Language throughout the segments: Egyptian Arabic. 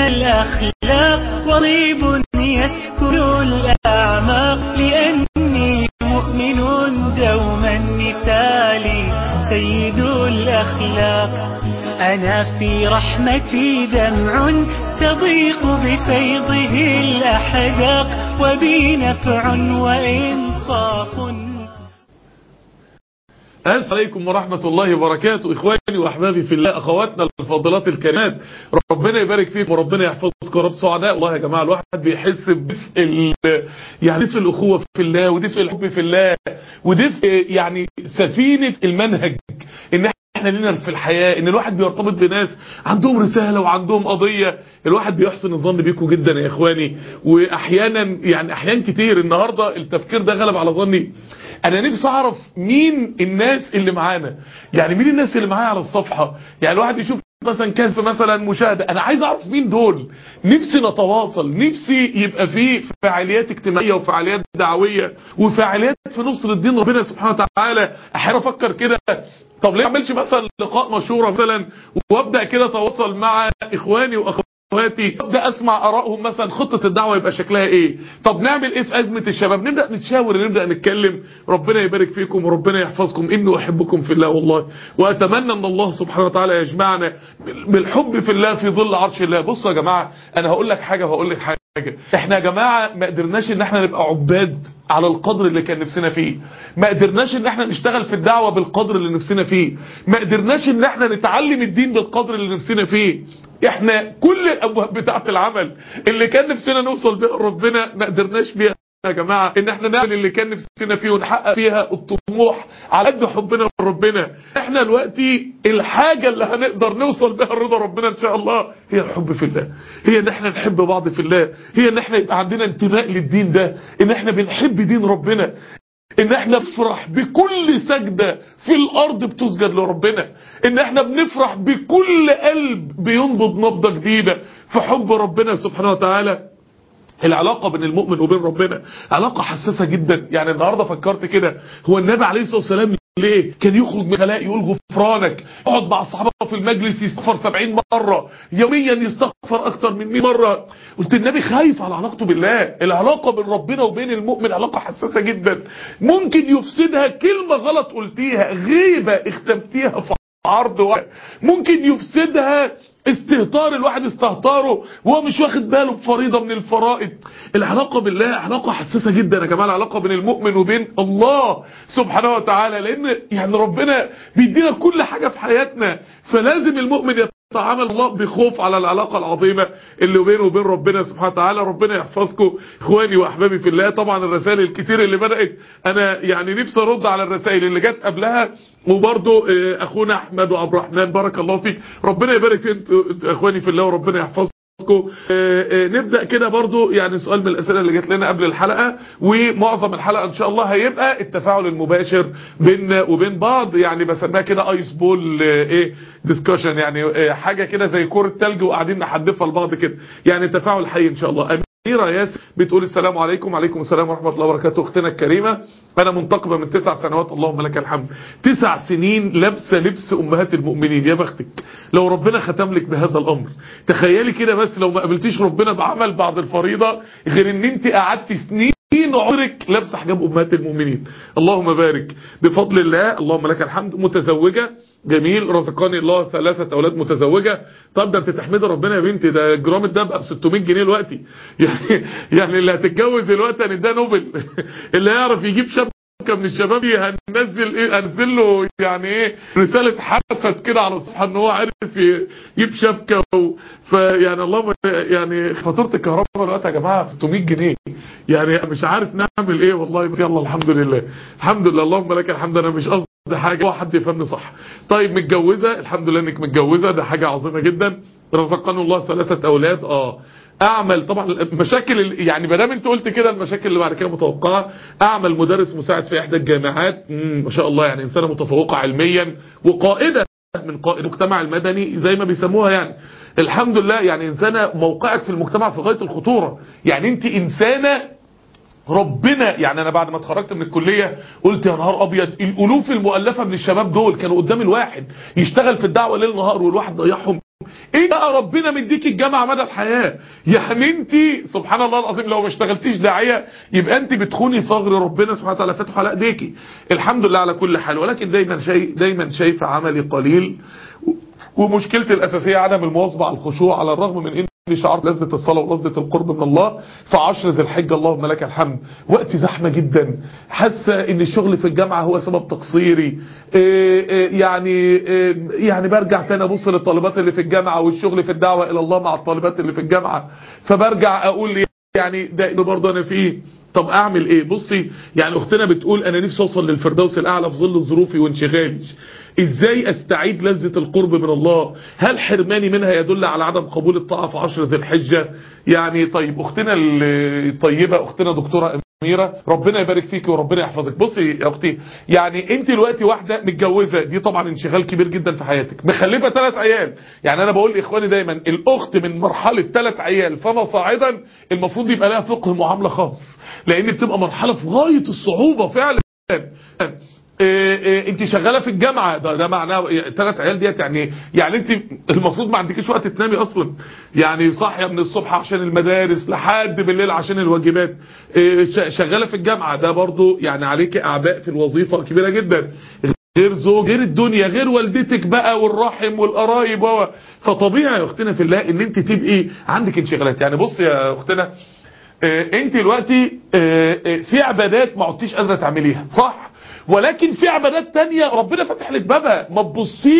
الأخلاق وريب يسكن الأعماق لأني مؤمن دوما مثالي سيد الأخلاق أنا في رحمتي دمع تضيق بفيضه الأحداق وبي نفع وإنصاف السلام عليكم ورحمة الله وبركاته إخواني وأحبابي في الله أخواتنا الفاضلات الكريمات ربنا يبارك فيكم وربنا يحفظكم رب سعداء والله يا جماعة الواحد بيحس بدفء ال... يعني دفء الأخوة في الله ودفء الحب في الله ودفء يعني سفينة المنهج إن احنا لنا في الحياة ان الواحد بيرتبط بناس عندهم رسالة وعندهم قضية الواحد بيحسن الظن بيكم جدا يا اخواني واحيانا يعني احيان كتير النهاردة التفكير ده غلب على ظني انا نفسي اعرف مين الناس اللي معانا يعني مين الناس اللي معايا على الصفحة يعني الواحد يشوف مثلا كسب مثلا مشاهدة انا عايز اعرف مين دول نفسي نتواصل نفسي يبقى في فعاليات اجتماعية وفعاليات دعوية وفعاليات في نصر الدين ربنا سبحانه وتعالى احيانا افكر كده طب ليه ما اعملش مثلا لقاء مشهورة مثلا وابدا كده اتواصل مع اخواني واخواتي ابدا اسمع ارائهم مثلا خطة الدعوة يبقى شكلها ايه طب نعمل ايه في ازمة الشباب نبدا نتشاور نبدا نتكلم ربنا يبارك فيكم وربنا يحفظكم اني احبكم في الله والله واتمنى ان الله سبحانه وتعالى يجمعنا بالحب في الله في ظل عرش الله بصوا يا جماعة انا هقول لك حاجة وهقول لك حاجة احنا يا جماعة ما قدرناش ان احنا نبقى عباد على القدر اللي كان نفسنا فيه ما قدرناش ان احنا نشتغل في الدعوة بالقدر اللي نفسنا فيه ما قدرناش ان احنا نتعلم الدين بالقدر اللي نفسنا فيه احنا كل الابواب بتاعة العمل اللي كان نفسنا نوصل بها لربنا ما قدرناش بيها يا جماعة ان احنا نعمل اللي كان نفسنا فيه ونحقق فيها الطموح على قد حبنا لربنا احنا دلوقتي الحاجة اللي هنقدر نوصل بها رضا ربنا ان شاء الله هي الحب في الله هي ان احنا نحب بعض في الله هي ان احنا يبقى عندنا انتماء للدين ده ان احنا بنحب دين ربنا ان احنا نفرح بكل سجدة في الارض بتسجد لربنا ان احنا بنفرح بكل قلب بينبض نبضة جديدة في حب ربنا سبحانه وتعالى العلاقة بين المؤمن وبين ربنا علاقة حساسة جدا يعني النهاردة فكرت كده هو النبي عليه الصلاة والسلام ليه كان يخرج من خلاء يقول غفرانك يقعد مع الصحابة في المجلس يستغفر سبعين مرة يوميا يستغفر اكتر من 100 مرة قلت النبي خايف على علاقته بالله العلاقة بين ربنا وبين المؤمن علاقة حساسة جدا ممكن يفسدها كلمة غلط قلتيها غيبة اختمتيها في عرض واحد ممكن يفسدها استهتار الواحد استهتاره وهو مش واخد باله بفريضة من الفرائض العلاقة بالله علاقة حساسة جدا يا جماعة العلاقة بين المؤمن وبين الله سبحانه وتعالى لان يعني ربنا بيدينا كل حاجة في حياتنا فلازم المؤمن يتعامل الله بخوف على العلاقة العظيمة اللي بينه وبين ربنا سبحانه وتعالى ربنا يحفظكم اخواني واحبابي في الله طبعا الرسائل الكتير اللي بدأت انا يعني نفسي ارد على الرسائل اللي جت قبلها وبرضه اخونا احمد وعبد الرحمن بارك الله فيك ربنا يبارك في انتوا اخواني في الله وربنا يحفظكم نبدأ كده برضو يعني سؤال من الأسئلة اللي جات لنا قبل الحلقة ومعظم الحلقة إن شاء الله هيبقى التفاعل المباشر بيننا وبين بعض يعني بسميها كده ايس بول ايه ديسكشن يعني حاجة كده زي كورة تلج وقاعدين نحدفها لبعض كده يعني تفاعل حي إن شاء الله أميرة ياسر بتقول السلام عليكم وعليكم السلام ورحمة الله وبركاته أختنا الكريمة أنا منتقبة من تسع سنوات اللهم لك الحمد تسع سنين لابسة لبس أمهات المؤمنين يا بختك لو ربنا ختم لك بهذا الأمر تخيلي كده بس لو ما قابلتيش ربنا بعمل بعد الفريضة غير ان انت قعدت سنين عمرك لابسه حجاب أمهات المؤمنين اللهم بارك بفضل الله اللهم لك الحمد متزوجة جميل رزقاني الله ثلاثة أولاد متزوجة طب ده انت تحمد ربنا يا بنتي ده جرام الدب ب 600 جنيه دلوقتي يعني يعني اللي هتتجوز دلوقتي هنديها نوبل اللي هيعرف يجيب شاب من الشباب هننزل ايه هنزل له يعني ايه رسالة حسد كده على الصفحة ان هو عارف يجيب شبكة و... فيعني الله يعني فاتورة الكهرباء دلوقتي يا جماعة 600 جنيه يعني مش عارف نعمل ايه والله بس يلا الحمد لله الحمد لله اللهم لك الحمد انا مش قصدي حاجة هو حد يفهمني صح طيب متجوزة الحمد لله انك متجوزة ده حاجة عظيمة جدا رزقنا الله ثلاثة اولاد اه اعمل طبعا المشاكل يعني ما دام انت قلت كده المشاكل اللي بعد كده متوقعه اعمل مدرس مساعد في احدى الجامعات ما شاء الله يعني انسانه متفوقه علميا وقائده من قائد المجتمع المدني زي ما بيسموها يعني الحمد لله يعني انسانه موقعك في المجتمع في غايه الخطوره يعني انت انسانه ربنا يعني انا بعد ما اتخرجت من الكلية قلت يا نهار ابيض الالوف المؤلفة من الشباب دول كانوا قدام الواحد يشتغل في الدعوة ليل نهار والواحد ضيعهم ايه بقى ربنا مديك الجامعه مدى الحياه يعني انت سبحان الله العظيم لو ما اشتغلتيش داعيه يبقى انت بتخوني ثغر ربنا سبحانه وتعالى فاتحه على ايديكي الحمد لله على كل حال ولكن دايما شيء دايما شايفه عملي قليل ومشكلتي الاساسيه عدم المواظبه على الخشوع على الرغم من ان شعرت لذة الصلاة ولذة القرب من الله في عشر ذي الحجة اللهم لك الحمد وقت زحمة جدا حاسة ان الشغل في الجامعة هو سبب تقصيري إيه إيه يعني إيه يعني برجع تاني ابص للطالبات اللي في الجامعة والشغل في الدعوة الى الله مع الطالبات اللي في الجامعة فبرجع اقول يعني ده برضه انا فيه طب اعمل ايه بصي يعني اختنا بتقول انا نفسي اوصل للفردوس الاعلى في ظل ظروفي وانشغالي ازاي استعيد لذة القرب من الله هل حرماني منها يدل على عدم قبول الطاعة في عشر ذي الحجة يعني طيب اختنا الطيبة اختنا دكتورة أميرة ربنا يبارك فيك وربنا يحفظك بصي يا اختي يعني انت دلوقتي واحدة متجوزة دي طبعا انشغال كبير جدا في حياتك مخلفة ثلاث عيال يعني انا بقول لاخواني دايما الاخت من مرحلة ثلاث عيال فما صاعدا المفروض يبقى لها فقه معاملة خاص لان بتبقى مرحلة في غاية الصعوبة فعلا إيه إيه انت شغاله في الجامعه ده, ده معناه ثلاث عيال ديت يعني يعني انت المفروض ما عندكيش وقت تنامي اصلا يعني صاحيه من الصبح عشان المدارس لحد بالليل عشان الواجبات إيه شغاله في الجامعه ده برضو يعني عليك اعباء في الوظيفه كبيره جدا غير زوج غير الدنيا غير والدتك بقى والرحم والقرايب فطبيعي يا اختنا في الله ان انت تبقي عندك انشغالات يعني بص يا اختنا انت دلوقتي في عبادات ما عدتيش قادره تعمليها صح ولكن في عبادات تانية ربنا فتح لك بابها ما تبصيش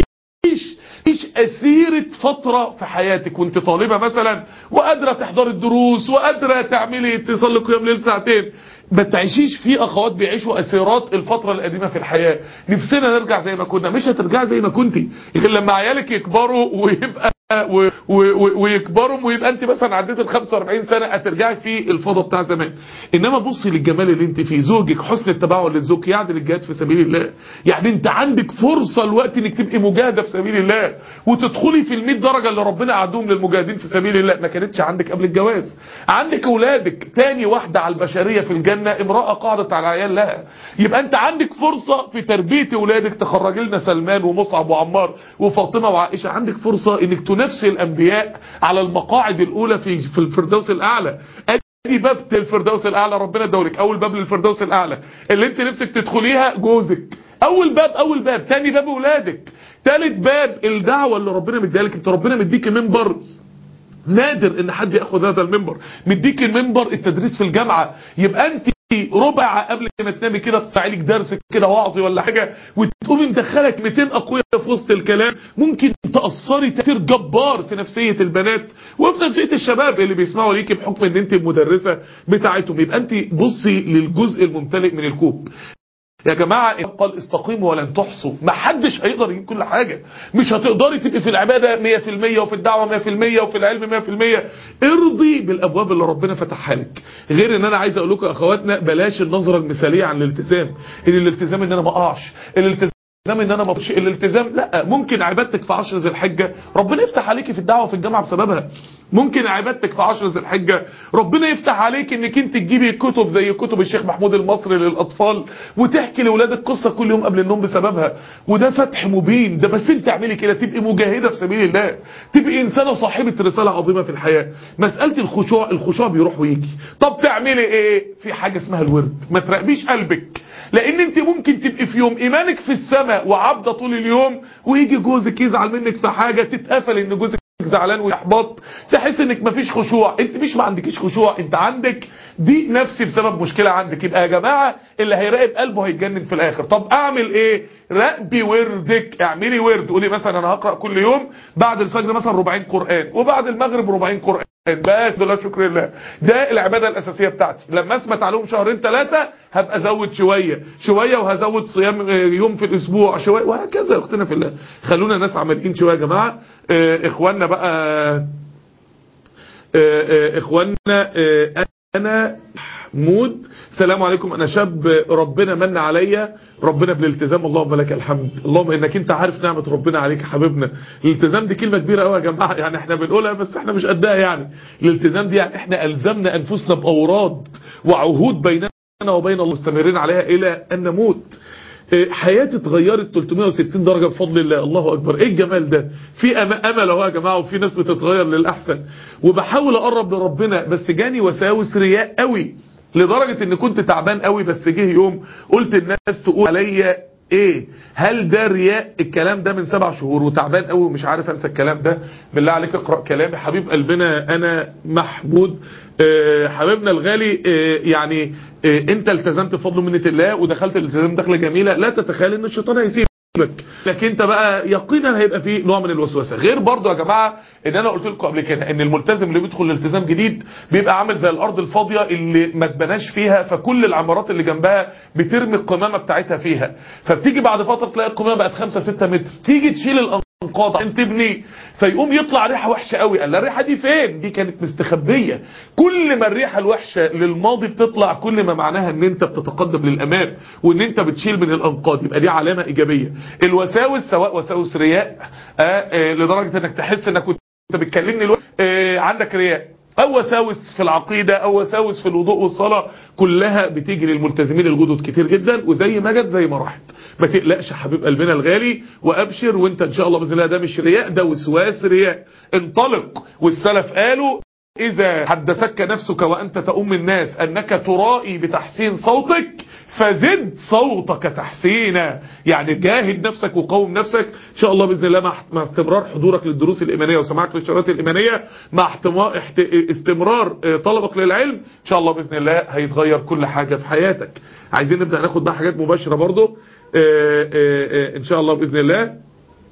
مش أسيرة فترة في حياتك وانت طالبة مثلا وقادرة تحضر الدروس وقادرة تعملي تصلي قيام ليل ساعتين ما تعيشيش في اخوات بيعيشوا اسيرات الفترة القديمة في الحياة نفسنا نرجع زي ما كنا مش هترجع زي ما كنتي غير لما عيالك يكبروا ويبقى و و و ويكبروا ويبقى انت مثلا عديت ال 45 سنة هترجعي في الفضاء بتاع زمان انما بصي للجمال اللي انت فيه زوجك حسن التباعد للزوج يعدل الجهاد في سبيل الله يعني انت عندك فرصة الوقت انك تبقي مجاهدة في سبيل الله وتدخلي في ال درجة اللي ربنا قعدهم للمجاهدين في سبيل الله ما كانتش عندك قبل الجواز عندك اولادك تاني واحدة على البشرية في الجنة امرأة قاعدة على عيال لها يبقى انت عندك فرصة في تربية اولادك تخرج لنا سلمان ومصعب وعمار وفاطمة وعائشة عندك فرصة انك تنافسي الانبياء على المقاعد الاولى في في الفردوس الاعلى ادي باب الفردوس الاعلى ربنا ادولك اول باب للفردوس الاعلى اللي انت نفسك تدخليها جوزك اول باب اول باب تاني باب اولادك تالت باب الدعوة اللي ربنا مديها انت ربنا مديك منبر نادر ان حد ياخذ هذا المنبر مديك المنبر التدريس في الجامعة يبقى انت ربع قبل ما تنامي كده تسعي لك درس كده وعظي ولا حاجة وتقومي مدخلك 200 اقوياء في وسط الكلام ممكن تأثري تأثير جبار في نفسية البنات وفي نفسية الشباب اللي بيسمعوا ليكي بحكم ان انت المدرسة بتاعتهم يبقى انت بصي للجزء الممتلئ من الكوب يا جماعة قال استقيموا ولن تحصوا ما حدش هيقدر يجيب كل حاجة مش هتقدري تبقي في العبادة 100% وفي الدعوة 100% وفي العلم 100% ارضي بالابواب اللي ربنا فتحها لك غير ان انا عايز اقول لكم اخواتنا بلاش النظرة المثالية عن الالتزام ان الالتزام ان انا ما اقعش الالتزام ان انا ما بطش الالتزام لا ممكن عبادتك في عشر ذي الحجة ربنا يفتح عليكي في الدعوة في الجامعة بسببها ممكن عبادتك في عشر ذي الحجة ربنا يفتح عليك انك انت تجيبي كتب زي كتب الشيخ محمود المصري للاطفال وتحكي لاولادك قصة كل يوم قبل النوم بسببها وده فتح مبين ده بس انت اعملي كده تبقي مجاهدة في سبيل الله تبقي انسانة صاحبة رسالة عظيمة في الحياة مسألة الخشوع الخشوع بيروح ويجي طب تعملي ايه في حاجة اسمها الورد ما تراقبيش قلبك لان انت ممكن تبقي في يوم ايمانك في السماء وعبده طول اليوم ويجي جوزك يزعل منك في حاجة تتقفل ان جوزك زعلان ويحبط تحس انك مفيش خشوع انت مش ما عندكيش خشوع انت عندك دي نفسي بسبب مشكلة عندك يبقى يا جماعة اللي هيراقب قلبه هيتجنن في الاخر طب اعمل ايه راقبي وردك اعملي ورد قولي مثلا انا هقرأ كل يوم بعد الفجر مثلا ربعين قرآن وبعد المغرب ربعين قرآن بس بالله شكر الله ده العبادة الأساسية بتاعتي لما أثبت عليهم شهرين ثلاثة هبقى أزود شوية شوية وهزود صيام يوم في الأسبوع شوية وهكذا يا أختنا في الله خلونا ناس عمليين شوية يا جماعة إخواننا بقى إخواننا أنا محمود السلام عليكم انا شاب ربنا من عليا ربنا بالالتزام اللهم لك الحمد اللهم انك انت عارف نعمة ربنا عليك يا حبيبنا الالتزام دي كلمة كبيرة قوي يا جماعة يعني احنا بنقولها بس احنا مش قدها يعني الالتزام دي يعني احنا الزمنا انفسنا باوراد وعهود بيننا وبين الله مستمرين عليها الى ان نموت حياتي اتغيرت 360 درجة بفضل الله الله أكبر إيه الجمال ده في أمل أهو يا جماعة وفي ناس بتتغير للأحسن وبحاول أقرب لربنا بس جاني وساوس رياء قوي لدرجة ان كنت تعبان قوي بس جه يوم قلت الناس تقول عليا ايه هل ده رياء الكلام ده من سبع شهور وتعبان قوي ومش عارف انسى الكلام ده بالله عليك اقرأ كلامي حبيب قلبنا انا محمود أه حبيبنا الغالي أه يعني أه انت التزمت بفضل منة الله ودخلت الالتزام دخلة جميلة لا تتخيل ان الشيطان هيسيب لكن انت بقى يقينا هيبقى فيه نوع من الوسوسه غير برضو يا جماعه ان انا قلت لكم قبل كده ان الملتزم اللي بيدخل الالتزام جديد بيبقى عامل زي الارض الفاضيه اللي ما اتبناش فيها فكل العمارات اللي جنبها بترمي القمامه بتاعتها فيها فبتيجي بعد فتره تلاقي القمامه بقت 5 6 متر تيجي تشيل الانقاض عشان تبني فيقوم يطلع ريحه وحشه قوي قال الريحه دي فين دي كانت مستخبيه كل ما الريحه الوحشه للماضي بتطلع كل ما معناها ان انت بتتقدم للامام وان انت بتشيل من الانقاض يبقى دي علامه ايجابيه الوساوس سواء وساوس رياء آه آه لدرجه انك تحس انك كنت بتكلمني الوقت آه عندك رياء او وساوس في العقيدة او وساوس في الوضوء والصلاة كلها بتيجي للملتزمين الجدد كتير جدا وزي ما جت زي ما راحت ما تقلقش حبيب قلبنا الغالي وابشر وانت ان شاء الله باذن الله ده مش رياء ده وسواس رياء انطلق والسلف قالوا إذا حدثك نفسك وأنت تؤم الناس أنك ترائي بتحسين صوتك فزد صوتك تحسينا يعني جاهد نفسك وقوم نفسك إن شاء الله بإذن الله مع استمرار حضورك للدروس الإيمانية وسماعك للشرات الإيمانية مع استمرار طلبك للعلم إن شاء الله بإذن الله هيتغير كل حاجة في حياتك عايزين نبدأ ناخد بقى حاجات مباشرة برضو إن شاء الله بإذن الله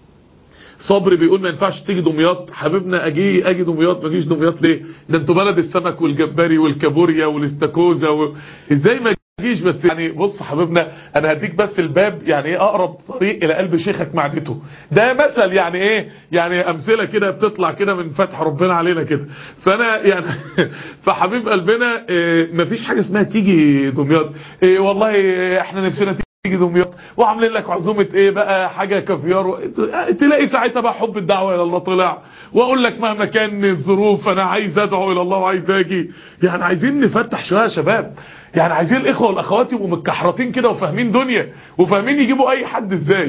صبري بيقول ما ينفعش تيجي دمياط حبيبنا اجي اجي دمياط ما اجيش دمياط ليه ده انتوا بلد السمك والجمبري والكابوريا والاستاكوزا و... ازاي ما تجيش بس يعني بص حبيبنا انا هديك بس الباب يعني ايه اقرب طريق الى قلب شيخك معدته ده مثل يعني ايه يعني امثله كده بتطلع كده من فتح ربنا علينا كده فانا يعني فحبيب قلبنا إيه مفيش حاجه اسمها تيجي دمياط إيه والله احنا نفسنا تيجي دمياط وعاملين لك عزومه ايه بقى حاجه كافيار و... تلاقي ساعتها بقى حب الدعوه الى الله طلع واقول لك مهما كان الظروف انا عايز ادعو الى الله وعايز اجي يعني عايزين نفتح شويه يا شباب يعني عايزين الاخوه والاخوات يبقوا متكحرتين كده وفاهمين دنيا وفاهمين يجيبوا اي حد ازاي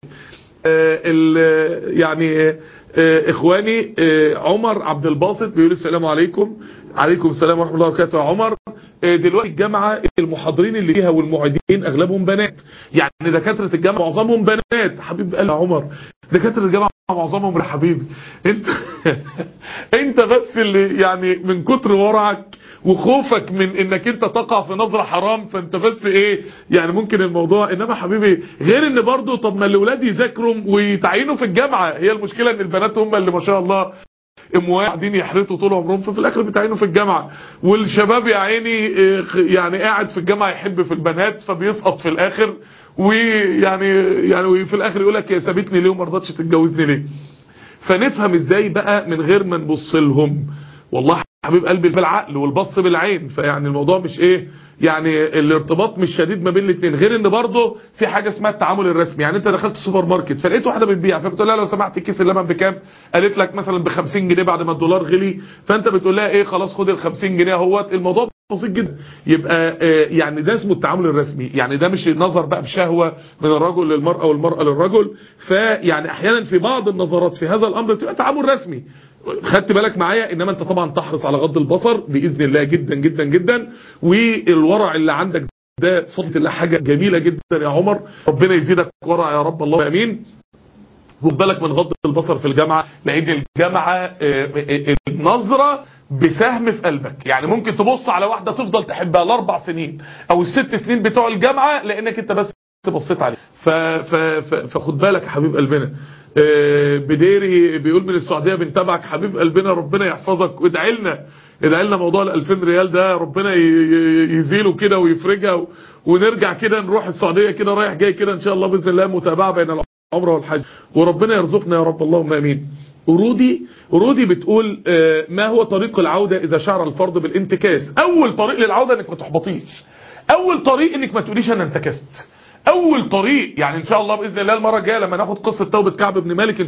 آه ال... يعني آه اخواني آه عمر عبد الباسط بيقول السلام عليكم عليكم السلام ورحمه الله وبركاته يا عمر دلوقتي الجامعة المحاضرين اللي فيها والمعيدين اغلبهم بنات يعني دكاترة الجامعة معظمهم بنات حبيب قال عمر دكاترة الجامعة معظمهم يا حبيبي انت انت بس اللي يعني من كتر ورعك وخوفك من انك انت تقع في نظرة حرام فانت بس ايه يعني ممكن الموضوع انما حبيبي غير ان برضو طب ما الاولاد يذاكروا ويتعينوا في الجامعة هي المشكلة ان البنات هم اللي ما شاء الله اموال قاعدين يحرطوا طول عمرهم ففي الاخر بتعينوا في الجامعه والشباب يا عيني يعني قاعد في الجامعه يحب في البنات فبيسقط في الاخر ويعني يعني في الاخر يقول لك يا سابتني ليه وما رضتش تتجوزني ليه فنفهم ازاي بقى من غير ما نبص لهم والله حبيب قلبي بالعقل والبص بالعين فيعني الموضوع مش ايه يعني الارتباط مش شديد ما بين الاثنين غير ان برضه في حاجه اسمها التعامل الرسمي يعني انت دخلت السوبر ماركت فلقيت واحده بتبيع فبتقول لها لو سمحت كيس اللبن بكام قالت لك مثلا ب 50 جنيه بعد ما الدولار غلي فانت بتقول لها ايه خلاص خد ال 50 جنيه اهوت الموضوع بسيط جدا يبقى يعني ده اسمه التعامل الرسمي يعني ده مش نظر بقى بشهوه من الرجل للمراه والمراه للرجل فيعني احيانا في بعض النظرات في هذا الامر بتبقى تعامل رسمي خدت بالك معايا انما انت طبعا تحرص على غض البصر باذن الله جدا جدا جدا والورع اللي عندك ده فضل الله حاجه جميله جدا يا عمر ربنا يزيدك ورع يا رب الله امين خد بالك من غض البصر في الجامعه لان الجامعه النظره بسهم في قلبك يعني ممكن تبص على واحده تفضل تحبها الاربع سنين او الست سنين بتوع الجامعه لانك انت بس بصيت عليه فخد بالك يا حبيب قلبنا بديري بيقول من السعودية بنتابعك حبيب قلبنا ربنا يحفظك وادعي لنا ادعي لنا موضوع ال 2000 ريال ده ربنا يزيله كده ويفرجها ونرجع كده نروح السعودية كده رايح جاي كده ان شاء الله باذن الله متابعة بين العمره والحج وربنا يرزقنا يا رب اللهم امين رودي رودي بتقول ما هو طريق العودة اذا شعر الفرد بالانتكاس اول طريق للعودة انك ما تحبطيش اول طريق انك ما تقوليش انا انتكست اول طريق يعني ان شاء الله باذن الله المره الجايه لما ناخد قصه توبه كعب بن مالك ان شاء الله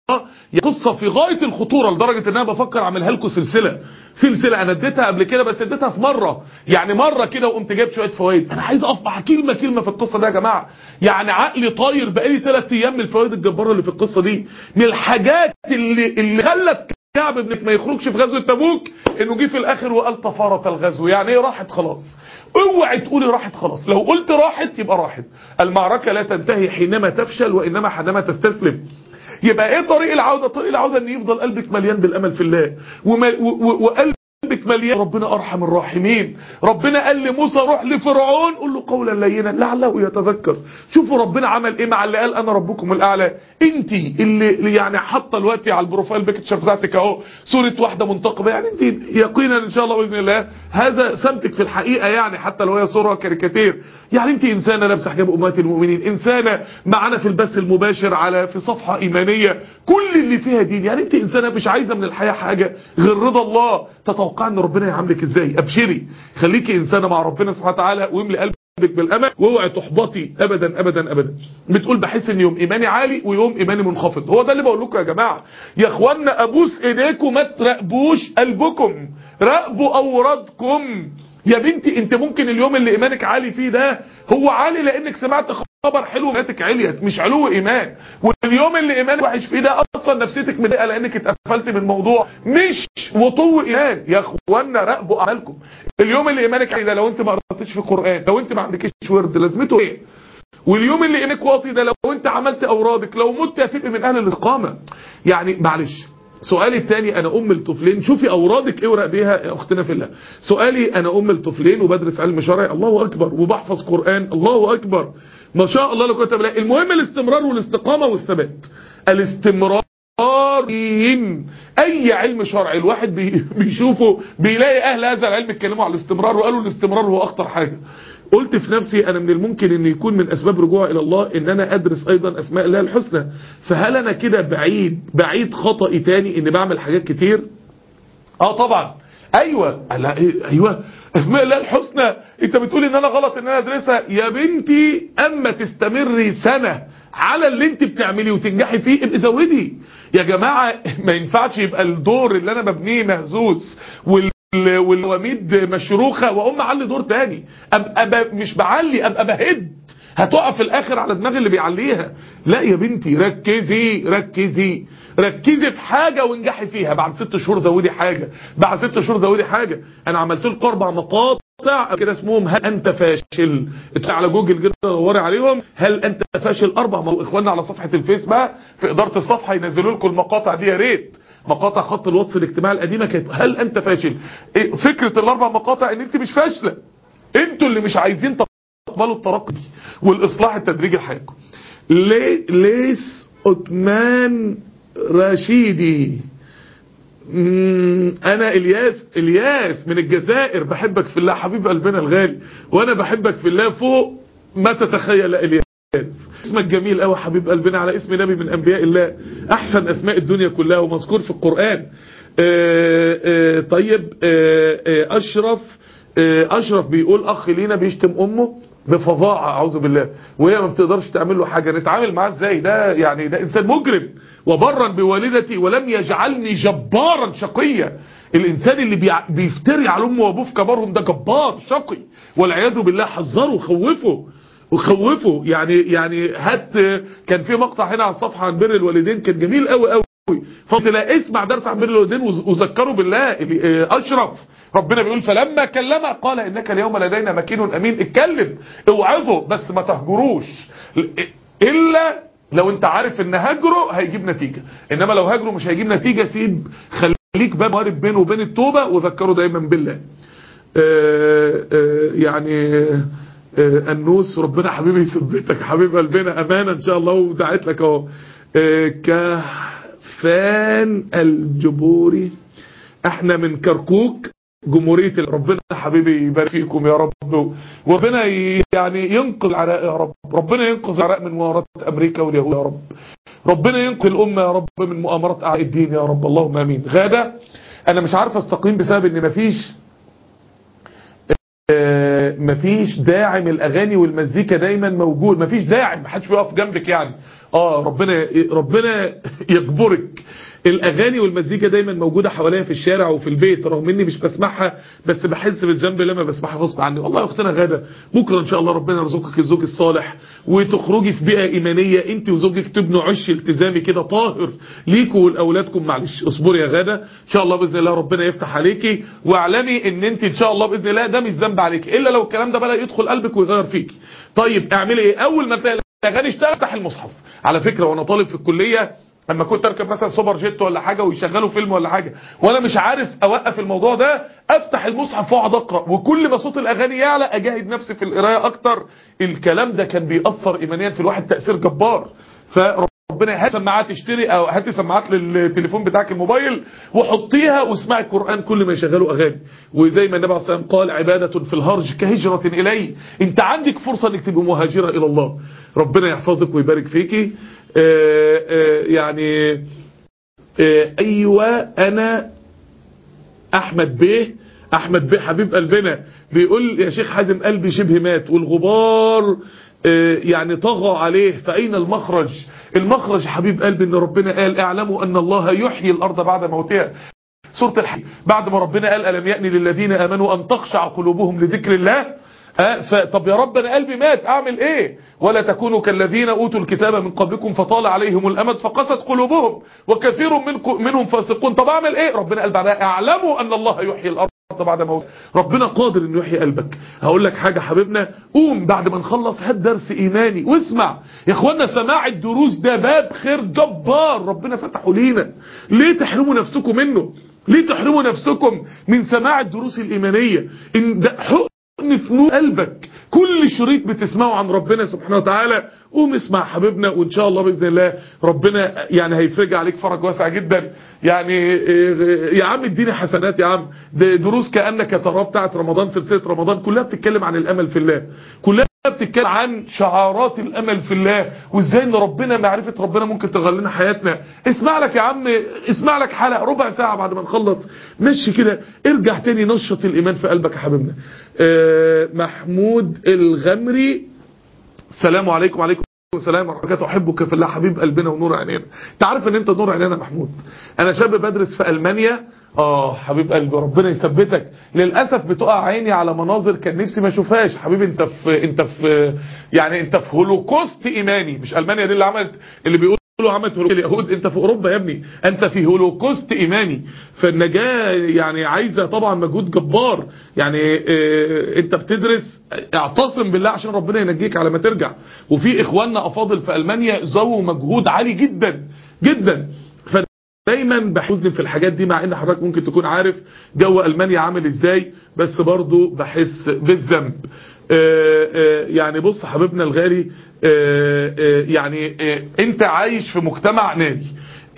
يا قصة في غاية الخطورة لدرجة ان انا بفكر اعملها لكم سلسلة سلسلة انا اديتها قبل كده بس اديتها في مرة يعني مرة كده وقمت جايب شوية فوائد انا عايز اقف مع كلمة كلمة في القصة دي يا جماعة يعني عقلي طاير بقالي ثلاث ايام من الفوائد الجبارة اللي في القصة دي من الحاجات اللي اللي خلت كعب ابنك ما يخرجش في غزوة تبوك انه جه في الاخر وقال طفارة الغزو يعني ايه راحت خلاص اوعي تقولي راحت خلاص لو قلت راحت يبقى راحت المعركة لا تنتهي حينما تفشل وانما حينما تستسلم يبقى ايه طريق العودة طريق العودة ان يفضل قلبك مليان بالامل في الله وما- و- و- وقلبك مليان ربنا ارحم الراحمين ربنا قال لموسى روح لفرعون قول له قولا لينا لعله يتذكر شوفوا ربنا عمل ايه مع اللي قال انا ربكم الاعلى انت اللي اللي يعني حاطه دلوقتي على البروفايل بيكتشر بتاعتك اهو صوره واحده منتقبه يعني انت يقينا ان شاء الله باذن الله هذا سمتك في الحقيقه يعني حتى لو هي صوره كاريكاتير يعني انت انسانه لابسه حجاب امهات المؤمنين انسانه معانا في البث المباشر على في صفحه ايمانيه كل اللي فيها دين يعني انت انسانه مش عايزه من الحياه حاجه غير رضا الله تتوقع ان ربنا يعاملك ازاي ابشري خليكي انسانه مع ربنا سبحانه وتعالى واملي قلبك بالامل واوعي تحبطي ابدا ابدا ابدا بتقول بحس ان يوم ايماني عالي ويوم ايماني منخفض هو ده اللي بقول لكم يا جماعه يا اخوانا ابوس ايديكم ما تراقبوش قلبكم راقبوا اوردكم يا بنتي انت ممكن اليوم اللي ايمانك عالي فيه ده هو عالي لانك سمعت خبر حلو ايمانك عليت مش علو ايمان واليوم اللي ايمانك وحش فيه ده اصلا نفسيتك مضايقه لانك اتقفلت من الموضوع مش وطو ايمان يا اخوانا راقبوا اعمالكم اليوم اللي ايمانك عالي ده لو انت ما قراتش في القران لو انت ما عندكش ورد لازمته ايه واليوم اللي ايمانك واطي ده لو انت عملت اورادك لو مت هتبقى من اهل الاستقامه يعني معلش سؤالي الثاني انا ام الطفلين شوفي اورادك ايه ورق بيها يا اختنا في الله سؤالي انا ام الطفلين وبدرس علم شرعي الله اكبر وبحفظ قران الله اكبر ما شاء الله لو كنت بالله المهم الاستمرار والاستقامه والثبات الاستمرار إن اي علم شرعي الواحد بي- بيشوفه بيلاقي اهل هذا العلم اتكلموا على الاستمرار وقالوا الاستمرار هو اخطر حاجه قلت في نفسي انا من الممكن ان يكون من اسباب رجوعي الى الله ان انا ادرس ايضا اسماء الله الحسنى فهل انا كده بعيد بعيد خطأي تاني ان بعمل حاجات كتير اه طبعا ايوه لا إيه؟ ايوه اسماء الله الحسنى انت بتقول ان انا غلط ان انا ادرسها يا بنتي اما تستمري سنة على اللي انت بتعمليه وتنجحي فيه ابقي زودي يا جماعة ما ينفعش يبقى الدور اللي انا ببنيه مهزوز وال والوميد مشروخة واقوم اعلي دور تاني ابقى ب... مش بعلي ابقى بهد هتقع في الاخر على دماغ اللي بيعليها لا يا بنتي ركزي ركزي ركزي في حاجة وانجحي فيها بعد ست شهور زودي حاجة بعد ست شهور زودي حاجة انا عملت لكم اربع مقاطع كده اسمهم هل انت فاشل ادخل على جوجل كده دوري عليهم هل انت فاشل اربع مو... اخواننا على صفحة الفيس بقى في ادارة الصفحة ينزلوا لكم المقاطع دي يا ريت مقاطع خط الواتس الاجتماعي القديمة كانت هل انت فاشل إيه فكرة الاربع مقاطع ان انت مش فاشلة انتوا اللي مش عايزين تقبلوا الترقي والاصلاح التدريجي لحياتكم لي ليس عثمان رشيدي مم، انا الياس الياس من الجزائر بحبك في الله حبيب قلبنا الغالي وانا بحبك في الله فوق ما تتخيل يا الياس اسمك جميل قوي حبيب قلبنا على اسم نبي من انبياء الله احسن اسماء الدنيا كلها ومذكور في القرآن آه، آه، طيب آه، آه، اشرف آه، اشرف بيقول اخ لينا بيشتم امه بفظاعه اعوذ بالله وهي ما بتقدرش تعمل له حاجه نتعامل معاه ازاي ده يعني ده انسان مجرم وبرا بوالدتي ولم يجعلني جبارا شقيا الانسان اللي بيع- بيفتري على امه وابوه في كبارهم ده جبار شقي والعياذ بالله حذره خوفه وخوفه يعني يعني هات كان في مقطع هنا على الصفحه عن بر الوالدين كان جميل قوي قوي فانت لا اسمع درس عن بر الوالدين وز- وذكروا بالله اللي- اشرف ربنا بيقول فلما كلمه قال انك اليوم لدينا مكين امين اتكلم اوعظه بس ما تهجروش الا لو انت عارف ان هجره هيجيب نتيجه انما لو هجره مش هيجيب نتيجه سيب خليك باب وارد بينه وبين التوبه وذكره دايما بالله آه، آه، يعني آه، النوس ربنا حبيبي يثبتك حبيب قلبنا امانه ان شاء الله ودعيت لك اهو آه، كهفان الجبوري احنا من كركوك جمهورية ال- ربنا حبيبي يبارك فيكم يا رب وربنا ي- يعني ينقذ العراق يا رب ربنا ينقذ العراق من مؤامرات امريكا واليهود يا رب ربنا ينقذ الامه يا رب من مؤامرات اعداء الدين يا رب اللهم امين غاده انا مش عارف استقيم بسبب ان مفيش آه، مفيش داعم الاغاني والمزيكا دايما موجود مفيش داعم محدش بيقف جنبك يعني اه ربنا ربنا يجبرك الاغاني والمزيكا دايما موجوده حواليا في الشارع وفي البيت رغم اني مش بسمعها بس بحس بالذنب لما بسمعها غصب عني والله يا اختنا غاده بكره ان شاء الله ربنا يرزقك الزوج الصالح وتخرجي في بيئه ايمانيه انت وزوجك تبنوا عش التزامي كده طاهر ليكوا ولاولادكم معلش اصبري يا غاده ان شاء الله باذن الله ربنا يفتح عليكي واعلمي ان انت ان شاء الله باذن الله ده مش ذنب عليكي الا لو الكلام ده بدا يدخل قلبك ويغير فيكي طيب اعملي ايه اول ما تلاقي الاغاني اشتغل افتح المصحف على فكره وانا طالب في الكليه اما كنت اركب مثلا سوبر جيت ولا حاجه ويشغلوا فيلم ولا حاجه وانا مش عارف اوقف الموضوع ده افتح المصحف واقعد اقرا وكل ما صوت الاغاني يعلى اجاهد نفسي في القرايه اكتر الكلام ده كان بيأثر ايمانيا في الواحد تأثير جبار فربنا هات سماعات اشتري او هاتي سماعات للتليفون بتاعك الموبايل وحطيها واسمعي القران كل ما يشغلوا اغاني وزي ما النبي عليه الصلاه والسلام قال عباده في الهرج كهجره الي انت عندك فرصه انك تبقى مهاجره الى الله ربنا يحفظك ويبارك فيكي آآ آآ يعني آآ ايوه انا احمد بيه احمد بيه حبيب قلبنا بيقول يا شيخ حازم قلبي شبه مات والغبار يعني طغى عليه فاين المخرج المخرج حبيب قلبي ان ربنا قال اعلموا ان الله يحيي الارض بعد موتها سورة الحي بعد ما ربنا قال ألم يأني للذين آمنوا أن تخشع قلوبهم لذكر الله أه فطب يا رب انا قلبي مات اعمل ايه ولا تكونوا كالذين اوتوا الكتاب من قبلكم فطال عليهم الامد فقست قلوبهم وكثير منكم منهم فاسقون طب اعمل ايه ربنا قال بعدها اعلموا ان الله يحيي الارض بعد موت ربنا قادر انه يحيي قلبك هقول لك حاجه حبيبنا قوم بعد ما نخلص هات درس ايماني واسمع يا اخوانا سماع الدروس ده باب خير جبار ربنا فتحه لينا ليه تحرموا نفسكم منه ليه تحرموا نفسكم من سماع الدروس الايمانيه ان ده حق نور قلبك كل شريط بتسمعه عن ربنا سبحانه وتعالى قوم اسمع حبيبنا وان شاء الله باذن الله ربنا يعني هيفرج عليك فرج واسع جدا يعني يا عم اديني حسنات يا عم ده دروس كانك ترى بتاعت رمضان سلسله رمضان كلها بتتكلم عن الامل في الله كلها بتتكلم عن شعارات الامل في الله وازاي ان ربنا معرفه ربنا ممكن تغير لنا حياتنا اسمع لك يا عم اسمع لك حلقه ربع ساعه بعد ما نخلص مشي كده ارجع تاني نشط الايمان في قلبك يا حبيبنا آه محمود الغمري السلام عليكم وعليكم السلام ورحمه الله احبك في الله حبيب قلبنا ونور عينينا انت عارف ان انت نور عينينا محمود انا شاب بدرس في المانيا اه حبيب قلبي ربنا يثبتك للاسف بتقع عيني على مناظر كان نفسي ما اشوفهاش حبيبي انت في انت في يعني انت في هولوكوست ايماني مش المانيا دي اللي عملت اللي بيقول له عملت اليهود انت في اوروبا يا ابني انت في هولوكوست ايماني فالنجاة يعني عايزة طبعا مجهود جبار يعني اه انت بتدرس اعتصم بالله عشان ربنا ينجيك على ما ترجع وفي اخواننا افاضل في المانيا زووا مجهود عالي جدا جدا دايما بحزن في الحاجات دي مع ان حضرتك ممكن تكون عارف جو المانيا عامل ازاي بس برضو بحس بالذنب آآ آآ يعني بص حبيبنا الغالي آآ يعني انت عايش في مجتمع ناري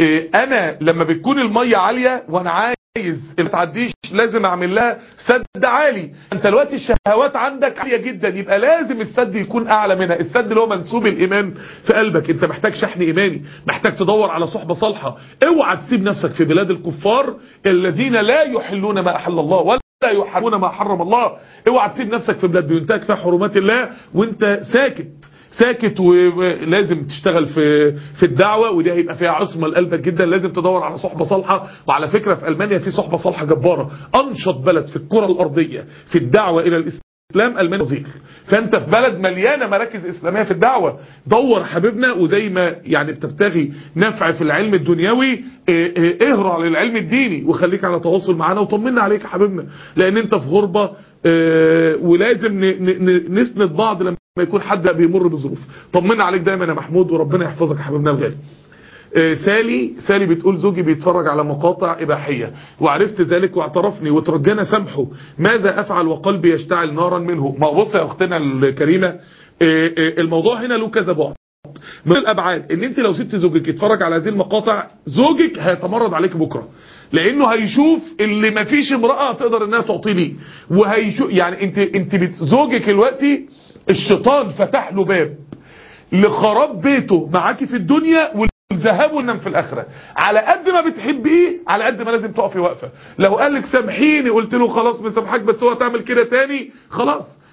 انا لما بتكون المية عالية وانا عايز ما تعديش لازم اعمل لها سد عالي انت دلوقتي الشهوات عندك عاليه جدا يبقى لازم السد يكون اعلى منها السد اللي هو منسوب الايمان في قلبك انت محتاج شحن ايماني محتاج تدور على صحبه صالحه اوعى تسيب نفسك في بلاد الكفار الذين لا يحلون ما احل الله ولا لا يحرمون ما حرم الله اوعى تسيب نفسك في بلاد بينتهك فيها حرمات الله وانت ساكت ساكت ولازم تشتغل في في الدعوة ودي هيبقى فيها عصمة لقلبك جدا لازم تدور على صحبة صالحة وعلى فكرة في ألمانيا في صحبة صالحة جبارة أنشط بلد في الكرة الأرضية في الدعوة إلى الإسلام ألمانيا نظير فأنت في بلد مليانة مراكز إسلامية في الدعوة دور حبيبنا وزي ما يعني بتبتغي نفع في العلم الدنيوي اهرع للعلم الديني وخليك على تواصل معانا وطمنا عليك يا حبيبنا لأن أنت في غربة ولازم نسند بعض لما ما يكون حد بيمر بظروف طمنا عليك دايما يا محمود وربنا يحفظك يا حبيبنا الغالي سالي سالي بتقول زوجي بيتفرج على مقاطع إباحية وعرفت ذلك واعترفني وترجانا سامحه ماذا أفعل وقلبي يشتعل نارا منه ما بص يا أختنا الكريمة الموضوع هنا له كذا بعد من الأبعاد ان انت لو سبت زوجك يتفرج على هذه المقاطع زوجك هيتمرد عليك بكرة لانه هيشوف اللي ما فيش امرأة تقدر انها تعطيه ليه وهيشوف يعني انت انت زوجك دلوقتي الشيطان فتح له باب لخراب بيته معاكي في الدنيا والذهاب والنوم في الاخره على قد ما بتحبيه على قد ما لازم تقفي واقفه لو قال لك سامحيني قلت له خلاص مسامحك بس هو تعمل كده تاني خلاص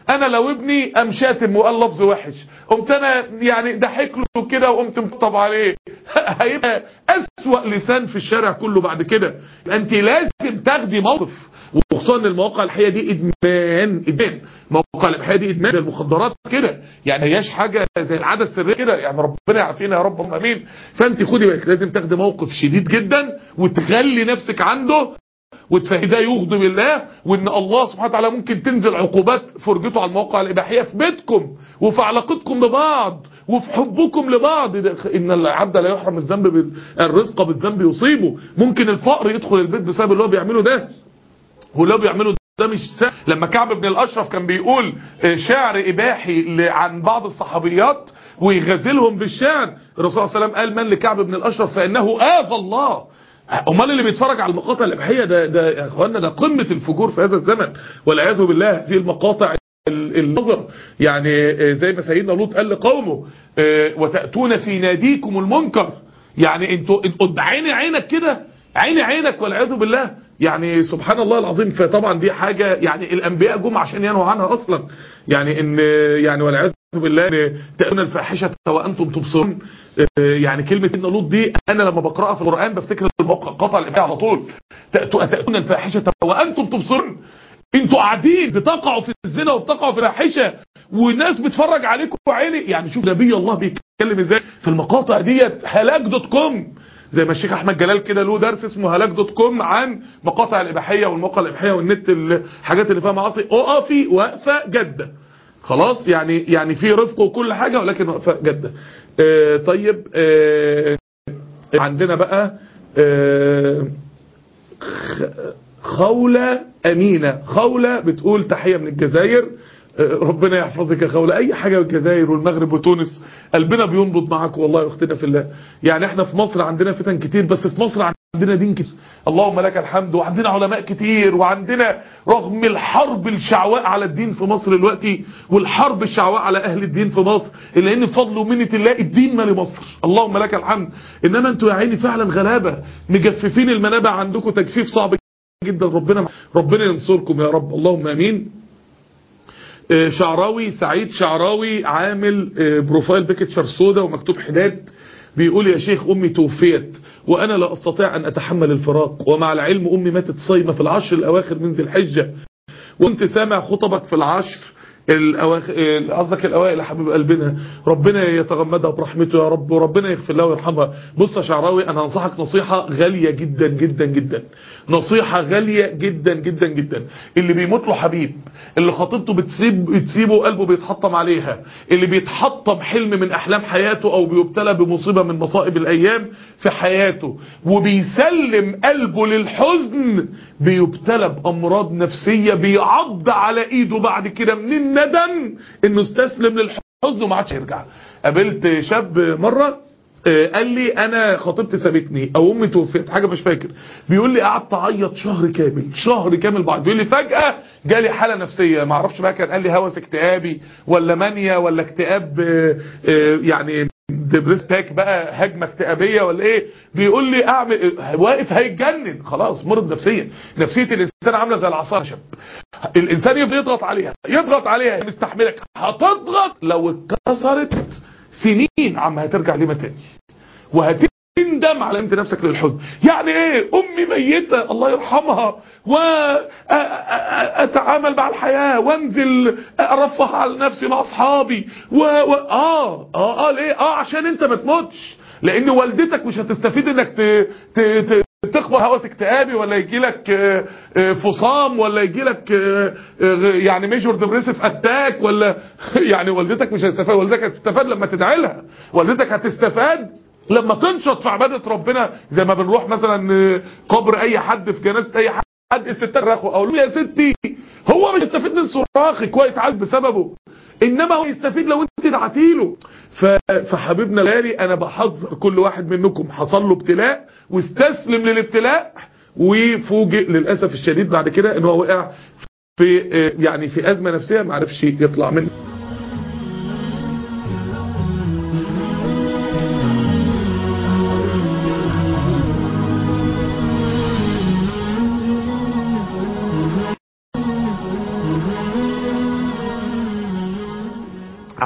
انا لو ابني قام شاتم وقال لفظ وحش قمت انا يعني ضحك له كده وقمت مطبطب عليه هيبقى اسوأ لسان في الشارع كله بعد كده انت لازم تاخدي موقف وخصوصا ان المواقع الحقيقيه دي ادمان ادمان مواقع الحقيقيه دي ادمان زي المخدرات كده يعني هياش حاجه زي العاده السريه كده يعني ربنا يعافينا يا رب امين فانت خدي بالك لازم تاخدي موقف شديد جدا وتخلي نفسك عنده وتفهمي ده يغضب الله وان الله سبحانه وتعالى ممكن تنزل عقوبات فرجته على المواقع الاباحيه في بيتكم وفي علاقتكم ببعض وفي حبكم لبعض ده ان العبد لا يحرم الذنب بال- الرزق بالذنب يصيبه ممكن الفقر يدخل البيت بسبب اللي هو بيعمله ده واللي هو بيعمله ده مش سهل لما كعب بن الاشرف كان بيقول آه، شعر اباحي ل- عن بعض الصحابيات ويغزلهم بالشعر الرسول صلى الله عليه وسلم قال من لكعب بن الاشرف فانه اذى الله امال اللي بيتفرج على المقاطع الاباحيه ده ده يا اخوانا ده قمه الفجور في هذا الزمن والعياذ بالله هذه المقاطع ال- النظر يعني آه، زي ما سيدنا لوط قال لقومه آه، وتاتون في ناديكم المنكر يعني انتوا انتوا عيني عينك كده عيني عينك والعياذ بالله يعني سبحان الله العظيم فطبعا دي حاجة يعني الأنبياء جم عشان ينهوا عنها أصلا يعني إن يعني والعياذ بالله إن تأتون الفاحشة وأنتم تبصرون آه، يعني كلمة إن لوط دي أنا لما بقرأها في القرآن بفتكر الموقع قطع الإباحة على طول تأتوا- تأتون الفاحشة وأنتم تبصرون انتوا قاعدين بتقعوا في الزنا وبتقعوا في الفاحشه والناس بتتفرج عليكم عيني يعني شوف نبي الله بيتكلم ازاي في المقاطع ديت هلاك دوت كوم زي ما الشيخ احمد جلال كده له درس اسمه هلاك دوت كوم عن مقاطع الاباحيه والمواقع الاباحيه والنت الحاجات اللي فيها معاصي اقفي واقفه جده خلاص يعني يعني في رفق وكل حاجه ولكن واقفه جده آه طيب آه عندنا بقى آه خولة أمينة خولة بتقول تحية من الجزائر آه، ربنا يحفظك يا خولة أي حاجة من الجزائر والمغرب وتونس قلبنا بينبض معاك والله يا أختنا في الله يعني احنا في مصر عندنا فتن كتير بس في مصر عندنا دين كتير اللهم لك الحمد وعندنا علماء كتير وعندنا رغم الحرب الشعواء على الدين في مصر دلوقتي والحرب الشعواء على أهل الدين في مصر إلا إن بفضل ومنة الله الدين مالي مصر اللهم لك الحمد إنما أنتوا يا عيني فعلا غلابة مجففين المنابع عندكم تجفيف صعب جدا ربنا ربنا ينصركم يا رب اللهم امين آه، شعراوي سعيد شعراوي عامل آه، بروفايل بيكتشر سودا ومكتوب حداد بيقول يا شيخ امي توفيت وانا لا استطيع ان اتحمل الفراق ومع العلم امي ماتت صايمه في العشر الاواخر من ذي الحجه وانت سامع خطبك في العشر الأواخ- ال- قصدك الاوائل يا حبيب قلبنا ربنا يتغمدها برحمته يا رب وربنا يغفر لها ويرحمها بص يا شعراوي انا انصحك نصيحه غاليه جدا جدا جدا نصيحه غاليه جدا جدا جدا اللي بيموت له حبيب اللي خطيبته بتسيب بتسيبه وقلبه بيتحطم عليها اللي بيتحطم حلم من احلام حياته او بيبتلى بمصيبه من مصائب الايام في حياته وبيسلم قلبه للحزن بيبتلى بامراض نفسيه بيعض على ايده بعد كده من الندم انه استسلم للحزن وما عادش يرجع قابلت شاب مره آه، قال لي انا خطيبتي سابتني او امي توفيت حاجه مش فاكر بيقول لي قعدت اعيط شهر كامل شهر كامل بعد بيقول لي فجاه جالي حاله نفسيه ما اعرفش بقى كان قال لي هوس اكتئابي ولا مانيا ولا اكتئاب آه، آه، يعني دبرستاك بقى هجمه اكتئابيه ولا ايه بيقول لي اعمل واقف هيتجنن خلاص مرض نفسيا نفسيه الانسان عامله زي العصا خشب الانسان يفضل يضغط عليها يضغط عليها هي مستحملك هتضغط لو اتكسرت سنين عم هترجع لما تاني وهتندم على انت نفسك للحزن يعني ايه امي ميتة الله يرحمها واتعامل مع الحياة وانزل ارفه على نفسي مع اصحابي و... و... اه اه اه ليه اه عشان انت ما تموتش لان والدتك مش هتستفيد انك ت... ت... ت... تخبر هوس اكتئابي ولا يجي لك فصام ولا يجي لك يعني ميجور ديبريسيف اتاك ولا يعني والدتك مش هتستفاد والدتك هتستفاد لما تدعي لها والدتك هتستفاد لما تنشط في عبادة ربنا زي ما بنروح مثلا قبر اي حد في جنازة اي حد الستات راخوا اقول له يا ستي هو مش هيستفيد من صراخك ويتعالج بسببه انما هو يستفيد لو انت دعتي له فحبيبنا الغالي انا بحذر كل واحد منكم حصل له ابتلاء واستسلم للابتلاء وفوجئ للاسف الشديد بعد كده ان هو وقع في يعني في ازمه نفسيه ما عرفش يطلع منها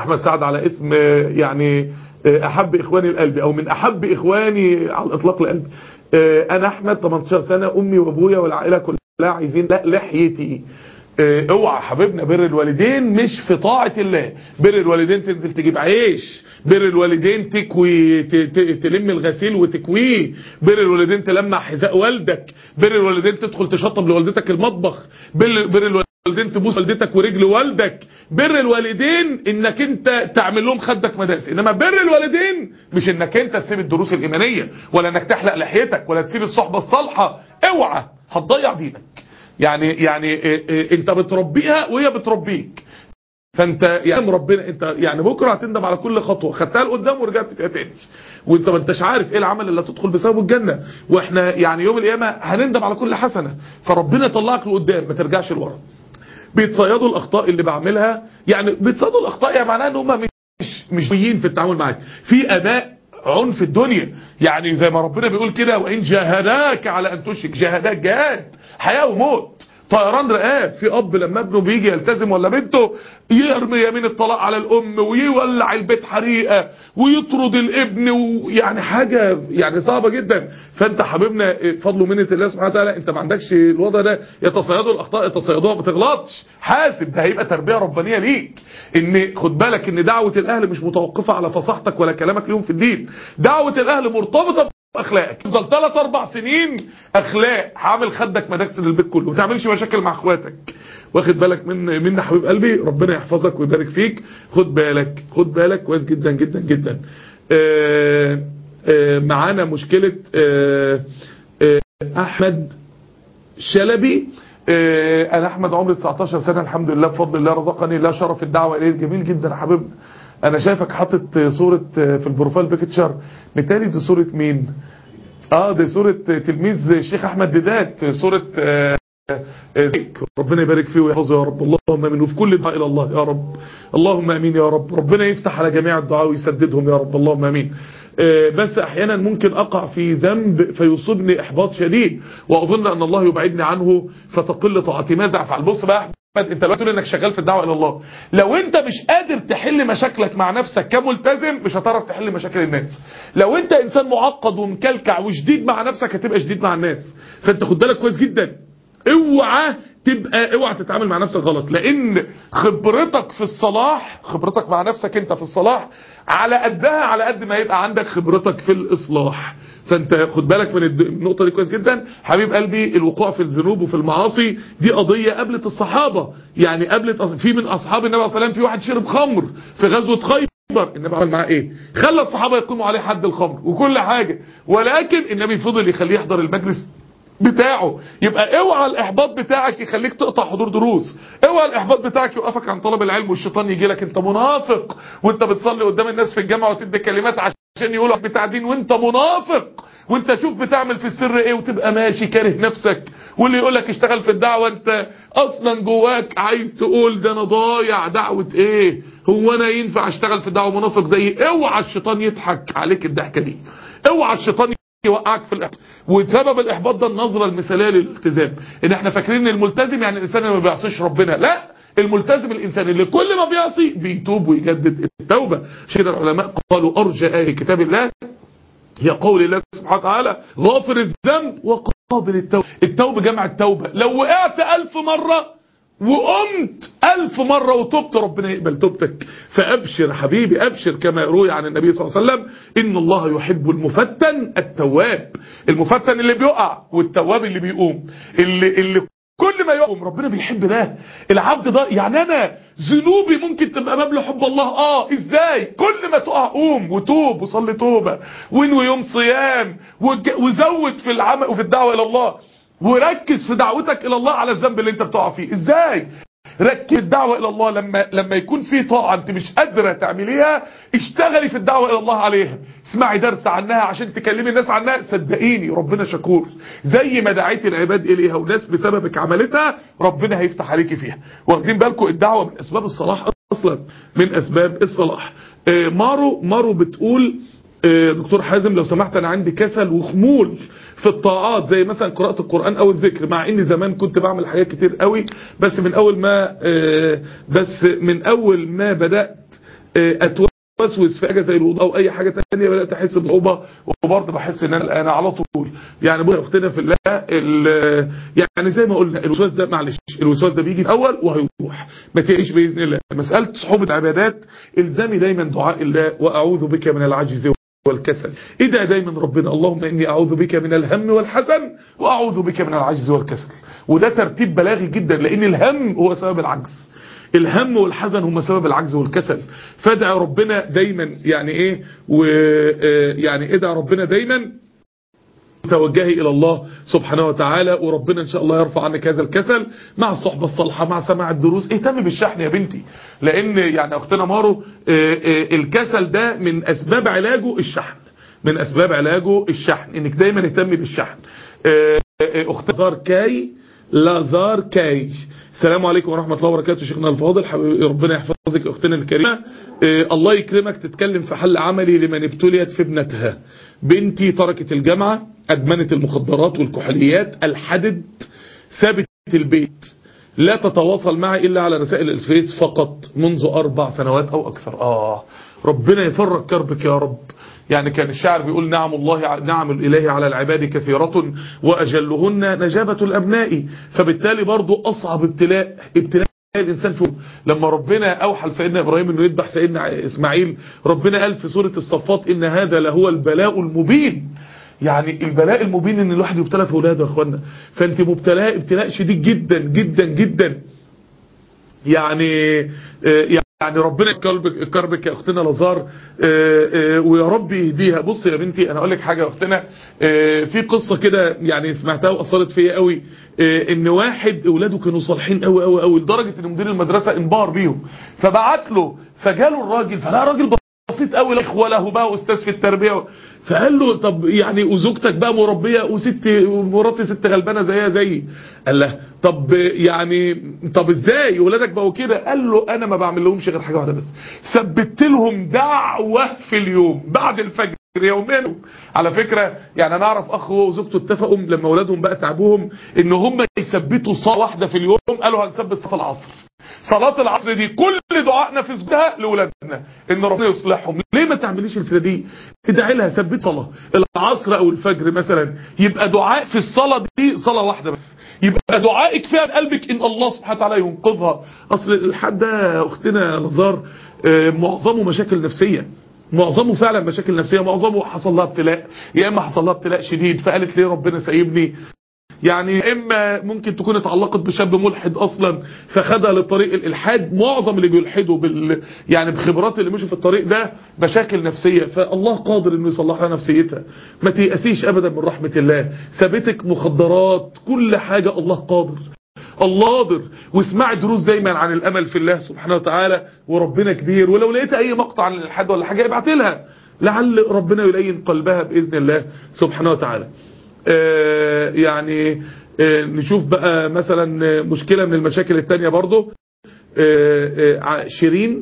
احمد سعد على اسم آه، يعني آه، احب اخواني لقلبي او من احب اخواني على الاطلاق لقلبي آه، انا احمد 18 سنه امي وابويا والعائله كلها عايزين لا لحيتي آه، اوعى حبيبنا بر الوالدين مش في طاعة الله بر الوالدين تنزل تجيب عيش بر الوالدين تكوي ت- ت- تلم الغسيل وتكويه بر الوالدين تلمع حذاء والدك بر الوالدين تدخل تشطب لوالدتك المطبخ بر, بر الوالدين تبوس والدتك ورجل والدك بر الوالدين انك انت تعمل لهم خدك مدارس انما بر الوالدين مش انك انت تسيب الدروس الايمانيه ولا انك تحلق لحيتك ولا تسيب الصحبه الصالحه اوعى هتضيع دينك يعني يعني إيه إيه انت بتربيها وهي بتربيك فانت يعني ربنا انت يعني بكره هتندم على كل خطوه خدتها لقدام ورجعت فيها تاني وانت ما انتش عارف ايه العمل اللي هتدخل بسببه الجنه واحنا يعني يوم القيامه هنندم على كل حسنه فربنا يطلعك لقدام ما ترجعش لورا بيتصيدوا الاخطاء اللي بعملها يعني بيتصيدوا الاخطاء يعني معناها ان هم مش مش قويين في التعامل معاك في اباء عنف الدنيا يعني زي ما ربنا بيقول كده وان جاهداك على ان تشرك جاهداك جهاد حياه وموت طيران رقاب في اب لما ابنه بيجي يلتزم ولا بنته يرمي يمين الطلاق على الام ويولع البيت حريقه ويطرد الابن ويعني حاجه يعني صعبه جدا فانت حبيبنا فضل منه الله سبحانه وتعالى انت ما عندكش الوضع ده يتصيدوا الاخطاء يتصيدوها ما تغلطش حاسب ده هيبقى تربيه ربانيه ليك ان خد بالك ان دعوه الاهل مش متوقفه على فصاحتك ولا كلامك ليهم في الدين دعوه الاهل مرتبطه اخلاقك تفضل ثلاث اربع سنين اخلاق عامل خدك مدرسه للبيت كله ما تعملش مشاكل مع اخواتك واخد بالك من منا حبيب قلبي ربنا يحفظك ويبارك فيك خد بالك خد بالك كويس جدا جدا جدا آه، آه، معانا مشكله آه، آه، احمد شلبي آه، انا احمد عمري 19 سنه الحمد لله بفضل الله رزقني الله شرف الدعوه اليه جميل جدا يا حبيبنا انا شايفك حاطط صوره آه، في البروفايل بيكتشر متهيألي دي صوره مين اه دي صوره تلميذ الشيخ احمد ديدات صوره آه، آه، ربنا يبارك فيه ويحفظه يا رب اللهم امين وفي كل دعاء الى الله يا رب اللهم امين يا رب ربنا يفتح على جميع الدعاء ويسددهم يا رب اللهم امين آه، بس احيانا ممكن اقع في ذنب فيصيبني احباط شديد واظن ان الله يبعدني عنه فتقل طاعتي ماذا افعل بص بقى يا احمد انت دلوقتي تقول انك شغال في الدعوه الى الله لو انت مش قادر تحل مشاكلك مع نفسك كملتزم مش هتعرف تحل مشاكل الناس لو انت انسان معقد ومكلكع وشديد مع نفسك هتبقى شديد مع الناس فانت خد بالك كويس جدا اوعى تبقى اوعى تتعامل مع نفسك غلط لان خبرتك في الصلاح خبرتك مع نفسك انت في الصلاح على قدها على قد ما يبقى عندك خبرتك في الاصلاح فانت خد بالك من الد- النقطه دي كويس جدا حبيب قلبي الوقوع في الذنوب وفي المعاصي دي قضيه قابلت الصحابه يعني قابلت أص- في من اصحاب النبي صلى الله عليه وسلم في واحد شرب خمر في غزوه خيبر النبي عمل معاه ايه خلى الصحابه يقيموا عليه حد الخمر وكل حاجه ولكن النبي فضل يخليه يحضر المجلس بتاعه يبقى اوعى الاحباط بتاعك يخليك تقطع حضور دروس اوعى الاحباط بتاعك يوقفك عن طلب العلم والشيطان يجي لك انت منافق وانت بتصلي قدام الناس في الجامعه وتدي كلمات عشان يقولوا بتاع دين وانت منافق وانت شوف بتعمل في السر ايه وتبقى ماشي كاره نفسك واللي يقول لك اشتغل في الدعوه انت اصلا جواك عايز تقول ده انا ضايع دعوه ايه هو انا ينفع اشتغل في الدعوه منافق زي اوعى الشيطان يضحك عليك الضحكه دي اوعى الشيطان يوقعك في الاحباط وسبب الاحباط ده النظره المثاليه للالتزام ان احنا فاكرين ان الملتزم يعني الانسان اللي ما بيعصيش ربنا لا الملتزم الانسان اللي كل ما بيعصي بيتوب ويجدد التوبه عشان كده العلماء قالوا ارجى ايه كتاب الله هي قول الله سبحانه وتعالى غافر الذنب وقابل التوبه التوبه جمع التوبه لو وقعت ألف مره وقمت ألف مرة وتبت ربنا يقبل توبتك فأبشر حبيبي أبشر كما روي عن النبي صلى الله عليه وسلم إن الله يحب المفتن التواب المفتن اللي بيقع والتواب اللي بيقوم اللي, اللي كل ما يقوم ربنا بيحب ده العبد ده يعني انا ذنوبي ممكن تبقى مبلغ حب الله اه ازاي كل ما تقع قوم وتوب وصلي توبه وانوي يوم صيام وج- وزود في العمل وفي الدعوه الى الله وركز في دعوتك الى الله على الذنب اللي انت بتقع فيه ازاي ركز الدعوة الى الله لما لما يكون في طاعة انت مش قادرة تعمليها اشتغلي في الدعوة الى الله عليها اسمعي درس عنها عشان تكلمي الناس عنها صدقيني ربنا شكور زي ما دعيت العباد اليها وناس بسببك عملتها ربنا هيفتح عليكي فيها واخدين بالكم الدعوة من اسباب الصلاح اصلا من اسباب الصلاح آه، مارو مارو بتقول آه، دكتور حازم لو سمحت انا عندي كسل وخمول في الطاعات زي مثلا قراءة القرآن او الذكر مع اني زمان كنت بعمل حاجات كتير قوي بس من اول ما آه، بس من اول ما بدأت اتوسوس في حاجه زي الوضوء او اي حاجه ثانيه بدات احس بصعوبه وبرضه بحس ان انا انا على طول يعني بص يا اختنا في الله يعني زي ما قلنا الوسواس ده معلش الوسواس ده بيجي الاول وهيروح ما تعيش باذن الله مساله صحوبه العبادات الزمي دايما دعاء الله واعوذ بك من العجز والكسل ادعي دايما ربنا اللهم اني اعوذ بك من الهم والحزن واعوذ بك من العجز والكسل وده ترتيب بلاغي جدا لان الهم هو سبب العجز الهم والحزن هم سبب العجز والكسل فادعي ربنا دايما يعني ايه ويعني ادعي ربنا دايما توجهي الى الله سبحانه وتعالى وربنا ان شاء الله يرفع عنك هذا الكسل مع الصحبة الصالحة مع سماع الدروس اهتم بالشحن يا بنتي لان يعني اختنا مارو الكسل ده من اسباب علاجه الشحن من اسباب علاجه الشحن انك دايما اهتمي بالشحن اخت زار كاي لازار كاي السلام عليكم ورحمة الله وبركاته شيخنا الفاضل ربنا يحفظك اختنا الكريمة الله يكرمك تتكلم في حل عملي لمن ابتليت في ابنتها بنتي تركت الجامعة ادمنت المخدرات والكحوليات الحدد سابت البيت لا تتواصل معي الا على رسائل الفيس فقط منذ اربع سنوات او اكثر اه ربنا يفرج كربك يا رب يعني كان الشاعر بيقول نعم الله نعم الإله على العباد كثيرة وأجلهن نجابة الأبناء فبالتالي برضو أصعب ابتلاء ابتلاء الإنسان فيه لما ربنا أوحى لسيدنا إبراهيم أنه يذبح سيدنا إسماعيل ربنا قال في سورة الصفات إن هذا لهو البلاء المبين يعني البلاء المبين ان الواحد يبتلى في اولاده يا اخوانا فانت مبتلاء ابتلاء شديد جدا جدا جدا يعني يعني ربنا يكربك كربك يا اختنا لازار ويا رب يهديها بص يا بنتي انا اقول لك حاجه يا اختنا في قصه كده يعني سمعتها واثرت فيا قوي ان واحد اولاده كانوا صالحين قوي قوي قوي لدرجه ان مدير المدرسه انبهر بيهم فبعت له فجاله الراجل فلا راجل بسيط قوي لا اخوه له بقى استاذ في التربيه فقال له طب يعني وزوجتك بقى مربيه وست مراتي ست غلبانه زيها زيي قال له طب يعني طب ازاي ولادك بقوا كده قال له انا ما بعمل لهمش غير حاجه واحده بس ثبت لهم دعوه في اليوم بعد الفجر يوميا على فكرة يعني انا اعرف اخ هو وزوجته اتفقوا لما اولادهم بقى تعبوهم ان هم يثبتوا صلاة واحدة في اليوم قالوا هنثبت صلاة العصر صلاة العصر دي كل دعائنا في سجودها لاولادنا ان ربنا يصلحهم ليه ما تعمليش الفكره دي ادعي لها ثبت صلاة العصر او الفجر مثلا يبقى دعاء في الصلاة دي صلاة واحدة بس يبقى دعائك فيها بقلبك ان الله سبحانه وتعالى ينقذها اصل الحد ده اختنا نزار معظمه مشاكل نفسيه معظمه فعلا مشاكل نفسيه معظمه حصل لها ابتلاء يا اما حصل لها ابتلاء شديد فقالت ليه ربنا سايبني يعني اما ممكن تكون اتعلقت بشاب ملحد اصلا فخدها لطريق الالحاد معظم اللي بيلحدوا بال يعني بخبرات اللي مشوا في الطريق ده مشاكل نفسيه فالله قادر انه يصلح لها نفسيتها ما تيأسيش ابدا من رحمه الله ثابتك مخدرات كل حاجه الله قادر الله قادر واسمعي دروس دايما عن الامل في الله سبحانه وتعالى وربنا كبير ولو لقيت اي مقطع عن الالحاد ولا حاجه ابعت لها لعل ربنا يلين قلبها باذن الله سبحانه وتعالى آه يعني آه نشوف بقى مثلا مشكله من المشاكل التانية برضو آه شيرين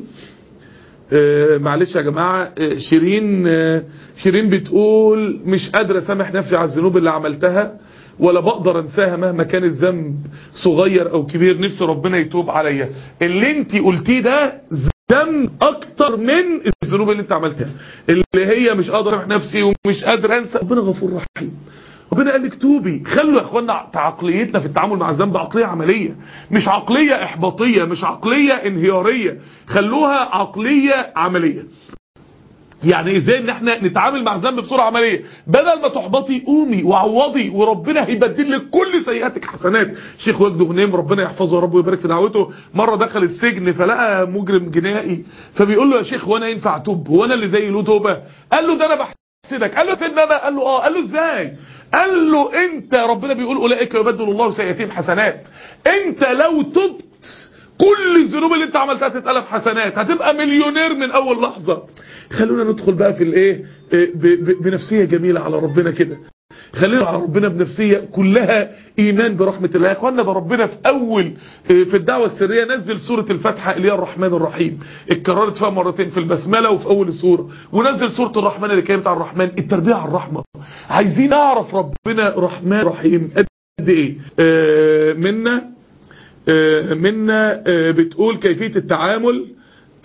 معلش يا جماعة شيرين شيرين بتقول مش قادرة سامح نفسي على الذنوب اللي عملتها ولا بقدر انساها مهما كان الذنب صغير او كبير نفسي ربنا يتوب عليا اللي انت قلتيه ده ذنب اكتر من الذنوب اللي انت عملتها اللي هي مش قادر اسامح نفسي ومش قادر انسى ربنا غفور رحيم ربنا قال لك توبي خلوا يا اخوانا عقليتنا في التعامل مع الذنب عقليه عمليه مش عقليه احباطيه مش عقليه انهياريه خلوها عقليه عمليه يعني ازاي ان احنا نتعامل مع الذنب بصوره عمليه بدل ما تحبطي قومي وعوضي وربنا هيبدل لك كل سيئاتك حسنات شيخ وجد غنيم ربنا يحفظه يا رب ويبارك في دعوته مره دخل السجن فلقى مجرم جنائي فبيقول له يا شيخ وانا ينفع اتوب هو انا اللي زي له توبه قال له ده انا بحسدك قال له سيدنا انا قال له اه قال له ازاي قال له انت ربنا بيقول اولئك يبدل الله سيئاتهم حسنات انت لو تبت كل الذنوب اللي انت عملتها تتقلب حسنات هتبقى مليونير من اول لحظة خلونا ندخل بقى في الايه بنفسية جميلة على ربنا كده خلينا على ربنا بنفسية كلها ايمان برحمة الله يا اخوانا ده ربنا في اول في الدعوة السرية نزل سورة الفاتحة اللي هي الرحمن الرحيم اتكررت فيها مرتين في البسملة وفي اول السورة ونزل سورة الرحمن اللي كانت عن الرحمن التربية على الرحمة عايزين نعرف ربنا رحمن رحيم قد ايه آه منا آه منا آه بتقول كيفية التعامل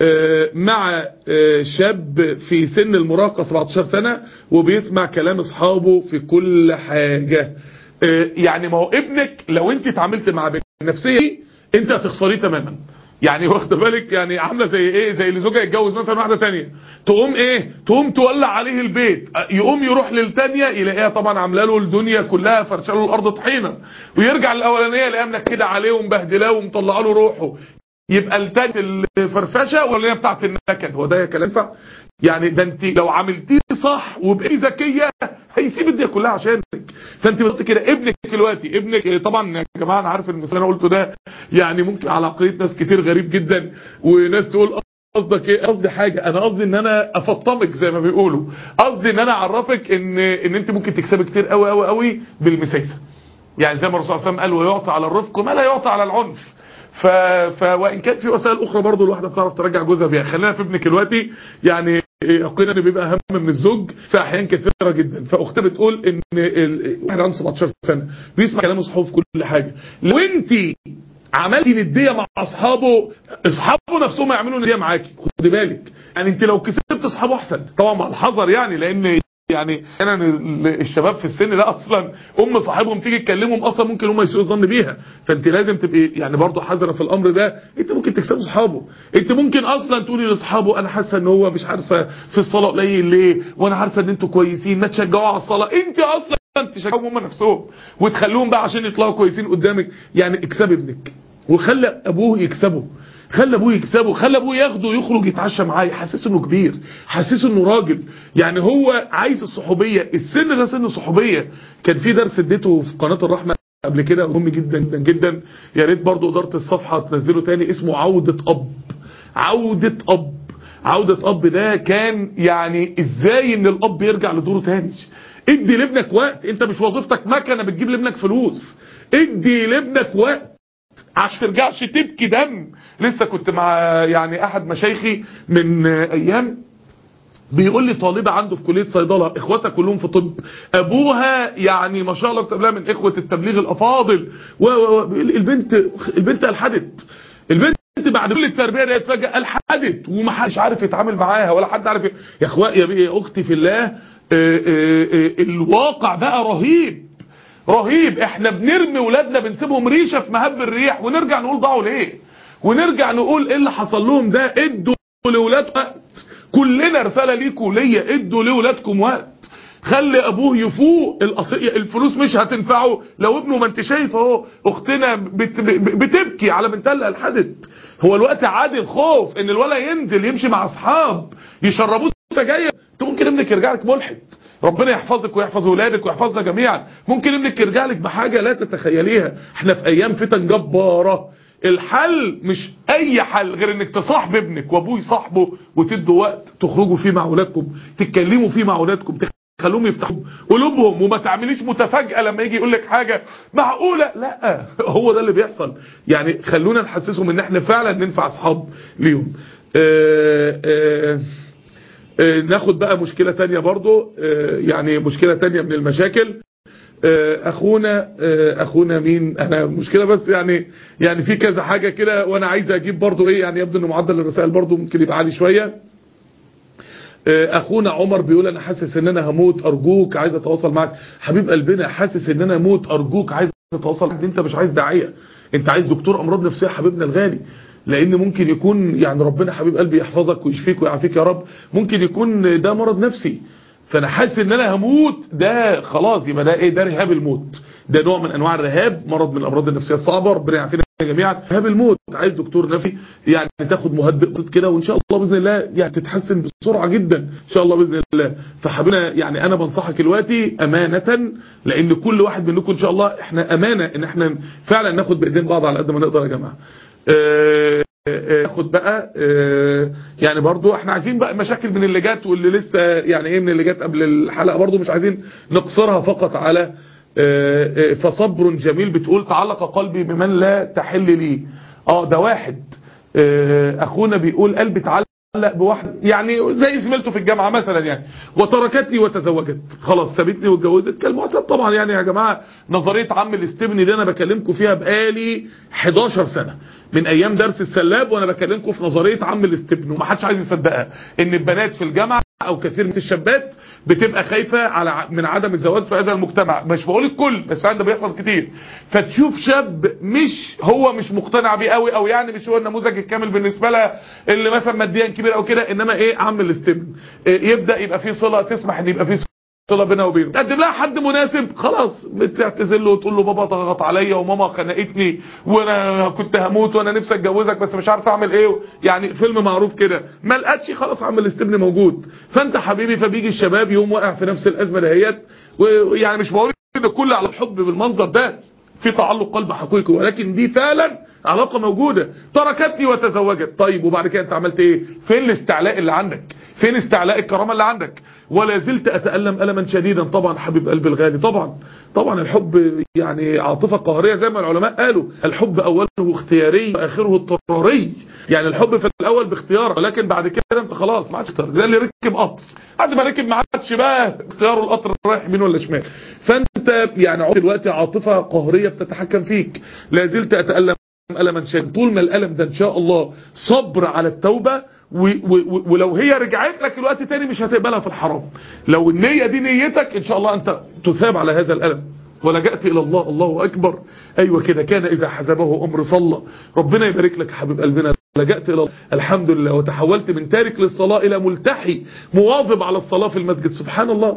آه، مع آه، شاب في سن المراهقة 17 سنة وبيسمع كلام اصحابه في كل حاجة آه، يعني ما هو ابنك لو انت اتعاملت مع النفسية دي انت هتخسريه تماما يعني واخد بالك يعني عامله زي ايه زي اللي زوجها يتجوز مثلا واحده تانية تقوم ايه تقوم تولع عليه البيت يقوم يروح للتانية يلاقيها طبعا عامله له الدنيا كلها فرشه له الارض طحينه ويرجع للاولانيه يلاقيها منكده عليه ومبهدلاه ومطلعه له روحه يبقى التاني الفرفشه ولا هي بتاعت النكد هو ده يا كلام ينفع يعني ده انت لو عملتيه صح وبقيتي ذكيه هيسيب الدنيا كلها عشانك فانت بتقول كده ابنك دلوقتي ابنك طبعا يا جماعه انا عارف المثال اللي انا قلته ده يعني ممكن على عقليه ناس كتير غريب جدا وناس تقول قصدك ايه قصدي حاجه انا قصدي ان انا افطمك زي ما بيقولوا قصدي ان انا اعرفك ان ان انت ممكن تكسبي كتير قوي قوي قوي بالمسايسه يعني زي ما الرسول صلى الله عليه وسلم قال ويعطى على الرفق ما لا يعطى على العنف ف... ف... وان كان في وسائل اخرى برضو الواحده بتعرف ترجع جوزها بيها خلينا في ابنك دلوقتي يعني يقينا ان بيبقى اهم من الزوج في احيان كثيره جدا فاختها بتقول ان ال- واحد عنده 17 سنه بيسمع كلام اصحابه في كل حاجه لو انت عملتي نديه مع اصحابه اصحابه نفسهم يعملوا نديه معاكي خدي بالك يعني انت لو كسبت اصحابه احسن طبعا مع الحذر يعني لان يعني انا الشباب في السن ده اصلا ام صاحبهم تيجي تكلمهم اصلا ممكن هم يسيئوا الظن بيها فانت لازم تبقي يعني برضه حذره في الامر ده انت ممكن تكسبوا اصحابه انت ممكن اصلا تقولي لاصحابه انا حاسه ان هو مش عارفه في الصلاه قليل ليه وانا عارفه ان انتوا كويسين ما تشجعوه على الصلاه انت اصلا تشجعوهم هم نفسهم وتخلوهم بقى عشان يطلعوا كويسين قدامك يعني اكسب ابنك وخلى ابوه يكسبه خلى ابوه يكسبه خلى ابوه ياخده يخرج يتعشى معاه يحسسه انه كبير حسسه انه راجل يعني هو عايز الصحوبيه السن ده سن صحوبيه كان في درس اديته في قناه الرحمه قبل كده مهم جدا جدا جدا يا ريت برضو اداره الصفحه تنزله تاني اسمه عوده اب عوده اب عودة اب ده كان يعني ازاي ان الاب يرجع لدوره تاني ادي لابنك وقت انت مش وظيفتك مكنه بتجيب لابنك فلوس ادي لابنك وقت عشان ترجعش تبكي دم لسه كنت مع يعني احد مشايخي من ايام بيقول لي طالبة عنده في كلية صيدلة اخواتها كلهم في طب ابوها يعني ما شاء الله بتقابلها من اخوة التبليغ الافاضل و و و البنت البنت الحدت البنت بعد كل التربيه دي فجاه الحدت ومحدش عارف يتعامل معاها ولا حد عارف ي- يا اخويا يا بيه- يا اختي في الله آه، آه، آه، الواقع بقى رهيب رهيب احنا بنرمي ولادنا بنسيبهم ريشه في مهب الريح ونرجع نقول ضاعوا ليه ونرجع نقول ايه اللي حصل لهم ده ادوا لاولادكم وقت كلنا رساله ليكم ليا ادوا لاولادكم وقت خلي ابوه يفوق الأص- الفلوس مش هتنفعه لو ابنه ما انت شايف اهو اختنا بت ب- بتبكي على بنتها اللي الحدت هو الوقت عادي الخوف ان الولد ينزل يمشي مع اصحاب يشربوه سجاير انت ممكن ابنك يرجع لك ملحد ربنا يحفظك ويحفظ ولادك ويحفظنا جميعا ممكن ابنك يرجع لك بحاجه لا تتخيليها احنا في ايام فتن جباره الحل مش اي حل غير انك تصاحب ابنك وابوه يصاحبه وتدوا وقت تخرجوا فيه مع اولادكم تتكلموا فيه مع اولادكم خلوهم يفتحوا قلوبهم وما تعمليش متفاجئه لما يجي يقول لك حاجه معقوله لا هو ده اللي بيحصل يعني خلونا نحسسهم ان احنا فعلا ننفع اصحاب ليهم آه آه آه ناخد بقى مشكله تانية برضو آه يعني مشكله تانية من المشاكل آه اخونا آه اخونا مين انا مشكله بس يعني يعني في كذا حاجه كده وانا عايز اجيب برضو ايه يعني يبدو ان معدل الرسائل برضو ممكن يبقى عالي شويه اخونا عمر بيقول انا حاسس ان انا هموت ارجوك عايز اتواصل معك حبيب قلبنا حاسس ان انا هموت ارجوك عايز اتواصل معك انت مش عايز داعيه انت عايز دكتور امراض نفسيه حبيبنا الغالي لان ممكن يكون يعني ربنا حبيب قلبي يحفظك ويشفيك ويعافيك يا رب ممكن يكون ده مرض نفسي فانا حاسس ان انا هموت ده خلاص يبقى ده ايه ده رهاب الموت ده نوع من انواع الرهاب مرض من الامراض النفسيه الصعبه ربنا يعافينا جميعا رهاب الموت عايز دكتور نفسي يعني تاخد مهدئ بسيط كده وان شاء الله باذن الله يعني تتحسن بسرعه جدا ان شاء الله باذن الله فحبينا يعني انا بنصحك دلوقتي امانه لان كل واحد منكم ان شاء الله احنا امانه ان احنا فعلا ناخد بايدين بعض على قد ما نقدر يا جماعه أه ناخد بقى اه يعني برضو احنا عايزين بقى مشاكل من اللي جات واللي لسه يعني ايه من اللي جات قبل الحلقه برضو مش عايزين نقصرها فقط على اه اه فصبر جميل بتقول تعلق قلبي بمن لا تحل لي اه ده واحد اخونا بيقول قلبي تعلق متعلق بواحد يعني زي زميلته في الجامعة مثلا يعني وتركتني وتزوجت خلاص سابتني واتجوزت كالمعتاد طبعا يعني يا جماعة نظرية عم الاستبني دي انا بكلمكم فيها بقالي 11 سنة من ايام درس السلاب وانا بكلمكم في نظرية عم الاستبن ومحدش عايز يصدقها ان البنات في الجامعة او كثير من الشابات بتبقى خايفة على من عدم الزواج في هذا المجتمع مش بقول الكل بس فعلا ده بيحصل كتير فتشوف شاب مش هو مش مقتنع بيه قوي او يعني مش هو النموذج الكامل بالنسبة لها اللي مثلا ماديا كبير او كده انما ايه عم الاستبن إيه يبدأ يبقى فيه صلة تسمح ان يبقى فيه صلة بينها وبينه تقدم لها حد مناسب خلاص بتعتذر له وتقول له بابا ضغط عليا وماما خنقتني وانا كنت هموت وانا نفسي اتجوزك بس مش عارف اعمل ايه يعني فيلم معروف كده ما لقتش خلاص عم الاستبن موجود فانت حبيبي فبيجي الشباب يوم واقع في نفس الازمه دهيت ويعني مش بقول ان كل على الحب بالمنظر ده في تعلق قلب حقيقي ولكن دي فعلا علاقة موجودة تركتني وتزوجت طيب وبعد كده انت عملت ايه فين الاستعلاء اللي عندك فين استعلاء الكرامة اللي عندك ولا زلت اتألم ألما شديدا طبعا حبيب قلبي الغالي طبعا طبعا الحب يعني عاطفة قهرية زي ما العلماء قالوا الحب اوله اختياري واخره اضطراري يعني الحب في الاول باختيار ولكن بعد كده انت خلاص ما عادش تختار زي اللي ركب قطر بعد ما ركب ما عادش بقى اختياره القطر رايح يمين ولا شمال فانت يعني دلوقتي عاطفة قهرية بتتحكم فيك لا زلت اتألم ألما شديدا طول ما الألم ده إن شاء الله صبر على التوبة و و ولو هي رجعت لك الوقت تاني مش هتقبلها في الحرام لو النية دي نيتك إن شاء الله أنت تثاب على هذا الألم ولجأت إلى الله الله أكبر أيوة كده كان إذا حزبه أمر صلى ربنا يبارك لك حبيب قلبنا لجأت إلى الله الحمد لله وتحولت من تارك للصلاة إلى ملتحي مواظب على الصلاة في المسجد سبحان الله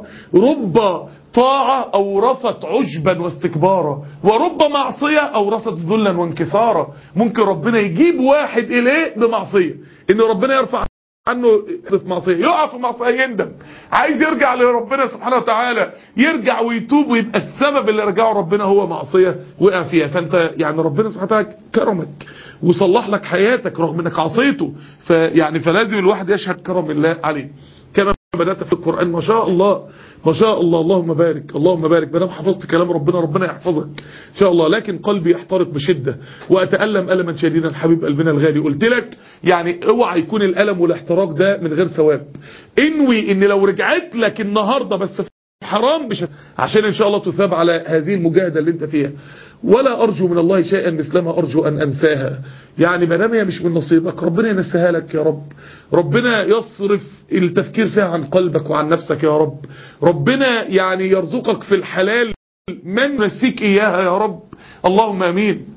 رب طاعة أورثت عجبا واستكبارا ورب معصية أورثت ذلا وانكسارا ممكن ربنا يجيب واحد إليه بمعصية إن ربنا يرفع عنه في معصية يقع في معصية يندم عايز يرجع لربنا سبحانه وتعالى يرجع ويتوب ويبقى السبب اللي رجعه ربنا هو معصية وقع فيها فانت يعني ربنا سبحانه وتعالى كرمك وصلح لك حياتك رغم انك عصيته فيعني فلازم الواحد يشهد كرم الله عليه كما بدأت في القرآن ما شاء الله ما شاء الله اللهم بارك اللهم بارك بدام حفظت كلام ربنا ربنا يحفظك ان شاء الله لكن قلبي يحترق بشدة واتألم ألما شديدا حبيب قلبنا الغالي قلت لك يعني اوعى يكون الألم والاحتراق ده من غير ثواب انوي ان لو رجعت لك النهاردة بس في حرام مش عشان ان شاء الله تثاب على هذه المجاهدة اللي انت فيها ولا أرجو من الله شيئا مثلما أرجو أن أنساها يعني ما دام هي مش من نصيبك ربنا ينساها لك يا رب ربنا يصرف التفكير فيها عن قلبك وعن نفسك يا رب ربنا يعني يرزقك في الحلال من نسيك إياها يا رب اللهم أمين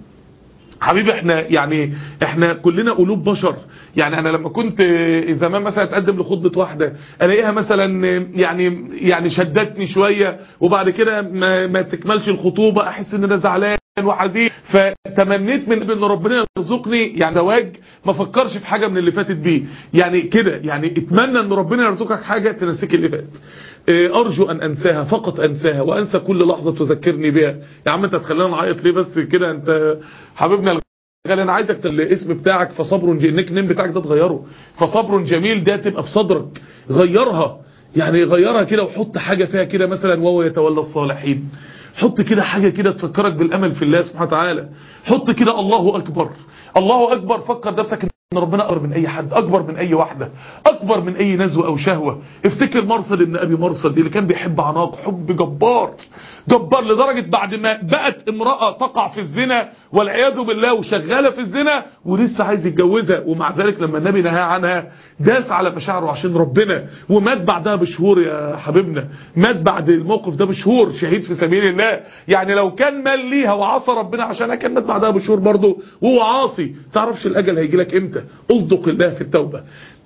حبيبي احنا يعني احنا كلنا قلوب بشر يعني انا لما كنت زمان مثلا اتقدم لخطبه واحده الاقيها مثلا يعني يعني شدتني شويه وبعد كده ما, ما تكملش الخطوبه احس ان انا زعلان وحزين فتمنيت من ان ربنا يرزقني يعني زواج ما فكرش في حاجه من اللي فاتت بيه يعني كده يعني اتمنى ان ربنا يرزقك حاجه تنسيك اللي فات ارجو ان انساها فقط انساها وانسى كل لحظه تذكرني بها يا عم انت تخلينا نعيط ليه بس كده انت حبيبنا قال انا عايزك الاسم بتاعك فصبر جميل النيك نيم بتاعك ده تغيره فصبر جميل ده تبقى في صدرك غيرها يعني غيرها كده وحط حاجة فيها كده مثلا وهو يتولى الصالحين حط كده حاجة كده تفكرك بالامل في الله سبحانه وتعالى حط كده الله اكبر الله اكبر فكر نفسك ان ربنا اقرب من اي حد اكبر من اي واحدة اكبر من اي نزوة او شهوة افتكر مرصد ابن ابي مرصد اللي كان بيحب عناق حب جبار جبار لدرجة بعد ما بقت امرأة تقع في الزنا والعياذ بالله وشغالة في الزنا ولسه عايز يتجوزها ومع ذلك لما النبي نهى عنها داس على مشاعره عشان ربنا ومات بعدها بشهور يا حبيبنا مات بعد الموقف ده بشهور شهيد في سبيل الله يعني لو كان مال ليها وعصى ربنا عشانها كان مات بعدها بشهور برضه وهو عاصي تعرفش الاجل هيجي لك امتى اصدق الله في التوبة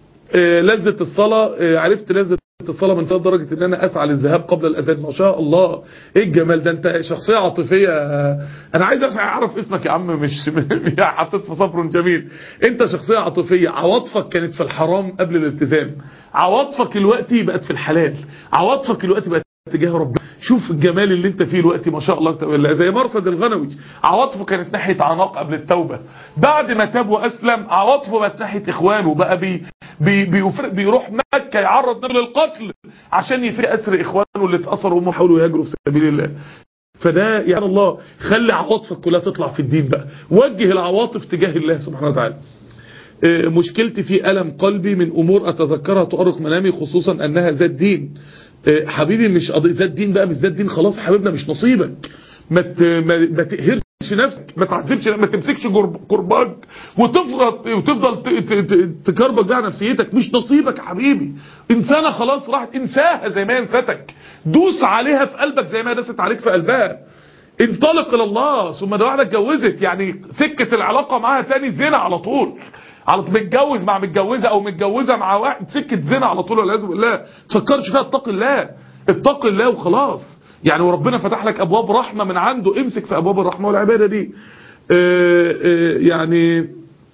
آه لذة الصلاة آه عرفت لذة الصلاة من درجة ان انا اسعى للذهاب قبل الاذان ما شاء الله ايه الجمال ده انت شخصية عاطفية انا عايز اعرف اسمك يا عم مش حطيت في صبر جميل انت شخصية عاطفية عواطفك كانت في الحرام قبل الالتزام عواطفك الوقتي بقت في الحلال عواطفك الوقتي بقت تجاه ربنا شوف الجمال اللي انت فيه الوقت ما شاء الله زي مرصد الغنوي عواطفه كانت ناحية عناق قبل التوبة بعد ما تاب واسلم عواطفه بقت ناحية اخوانه بقى بي بي بيفرق بيروح مكة يعرض نفسه للقتل عشان يفك اسر اخوانه اللي اتأثروا وهم حاولوا يهاجروا في سبيل الله فده يعني الله خلي عواطفك كلها تطلع في الدين بقى وجه العواطف تجاه الله سبحانه وتعالى آه، مشكلتي في ألم قلبي من أمور أتذكرها تؤرق منامي خصوصا أنها ذات دين آه، حبيبي مش قضية ذات دين بقى مش ذات دين خلاص حبيبنا مش نصيبك ما ت- ما ما تقهرش نفسك ما تعذبش ما تمسكش جرب- كرباج وتفرط وتفضل ت- ت- ت- تكربج بقى نفسيتك مش نصيبك يا حبيبي انسانه خلاص راحت انساها زي ما هي انستك دوس عليها في قلبك زي ما هي دست عليك في قلبها انطلق الى الله ثم ده واحده اتجوزت يعني سكه العلاقه معاها تاني زنا على طول على طول متجوز مع متجوزه او متجوزه مع واحد سكه زنا على طول والعياذ بالله تفكرش فيها اتق الله اتق الله وخلاص يعني وربنا فتح لك ابواب رحمه من عنده امسك في ابواب الرحمه والعباده دي اه اه يعني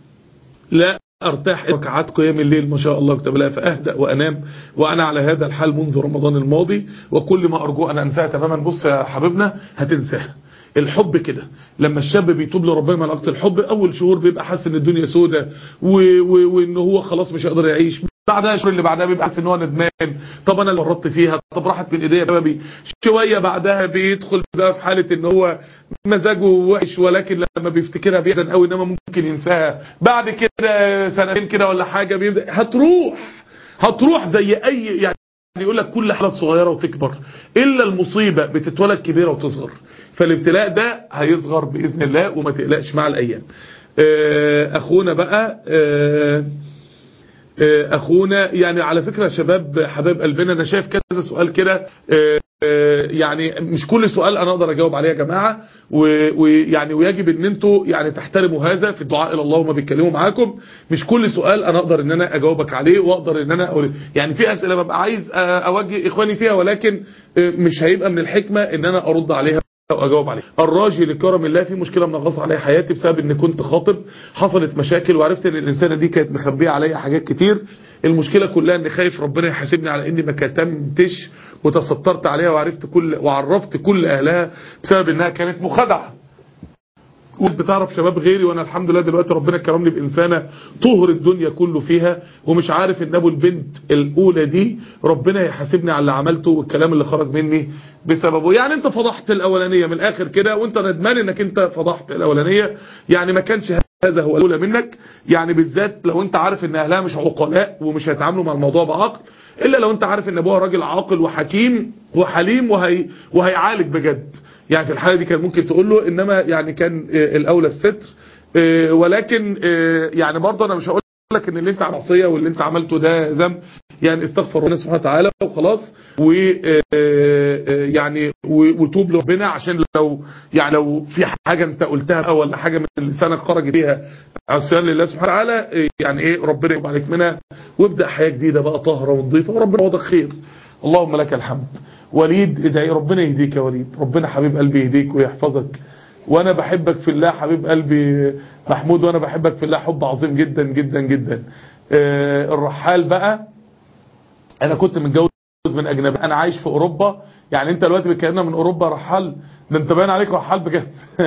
لا ارتاح ركعات قيام الليل ما شاء الله كتب لها فاهدأ وانام وانا على هذا الحال منذ رمضان الماضي وكل ما ارجو ان انساها تماما بص يا حبيبنا هتنساها الحب كده لما الشاب بيتوب لربنا من علاقه الحب اول شهور بيبقى حاسس ان الدنيا سودة و- و- وان هو خلاص مش هيقدر يعيش بعدها الشهور اللي بعدها بيبقى حاسس ان هو ندمان طب انا اللي ورطت فيها طب راحت من ايديا بسببي شويه بعدها بيدخل بقى في حاله ان هو مزاجه وحش ولكن لما بيفتكرها بيحزن قوي انما ممكن ينساها بعد كده سنتين كده ولا حاجه بيبدا هتروح هتروح زي اي يعني يقول لك كل حالة صغيرة وتكبر إلا المصيبة بتتولد كبيرة وتصغر فالابتلاء ده هيصغر بإذن الله وما تقلقش مع الأيام آه، أخونا بقى آه، آه، أخونا يعني على فكرة يا شباب حباب قلبنا أنا شايف كذا سؤال كده آه، آه، يعني مش كل سؤال أنا أقدر أجاوب عليه يا جماعة و- ويعني ويجب ان انتوا يعني تحترموا هذا في الدعاء الى الله وما بيتكلموا معاكم مش كل سؤال انا اقدر ان انا اجاوبك عليه واقدر ان انا أقول يعني في اسئله ببقى عايز آه، اوجه اخواني فيها ولكن آه، مش هيبقى من الحكمه ان انا ارد عليها او اجاوب عليها الراجي لكرم الله في مشكله منغصه عليا حياتي بسبب ان كنت خاطب حصلت مشاكل وعرفت ان الانسانه دي كانت مخبيه عليا حاجات كتير المشكله كلها ان خايف ربنا يحاسبني على اني ما كتمتش وتسترت عليها وعرفت كل وعرفت كل اهلها بسبب انها كانت مخادعه بتعرف شباب غيري وانا الحمد لله دلوقتي ربنا كرمني بانسانه طهر الدنيا كله فيها ومش عارف ان ابو البنت الاولى دي ربنا يحاسبني على اللي عملته والكلام اللي خرج مني بسببه يعني انت فضحت الاولانيه من الاخر كده وانت ندمان انك انت فضحت الاولانيه يعني ما كانش هذا هو الاولى منك يعني بالذات لو انت عارف ان اهلها مش عقلاء ومش هيتعاملوا مع الموضوع بعقل الا لو انت عارف ان ابوها راجل عاقل وحكيم وحليم وهي وهيعالج بجد يعني في الحالة دي كان ممكن تقول له انما يعني كان آه، الاولى الستر آه، ولكن آه، يعني برضه انا مش هقول لك ان اللي انت معصيه واللي انت عملته ده ذنب يعني استغفر ربنا سبحانه وتعالى وخلاص و آه، آه، يعني و- وتوب لربنا عشان لو يعني لو في حاجه انت قلتها بقى ولا حاجه من لسانك خرجت فيها عصيان لله سبحانه وتعالى آه، يعني ايه ربنا يتوب عليك منها وابدا حياه جديده بقى طاهره ونظيفه وربنا يوضك خير اللهم لك الحمد وليد ادعي ربنا يهديك يا وليد ربنا حبيب قلبي يهديك ويحفظك وانا بحبك في الله حبيب قلبي محمود وانا بحبك في الله حب عظيم جدا جدا جدا آه، الرحال بقى انا كنت متجوز من اجنبي انا عايش في اوروبا يعني انت دلوقتي بتكلمنا من اوروبا رحال ده انت باين عليك رحال بجد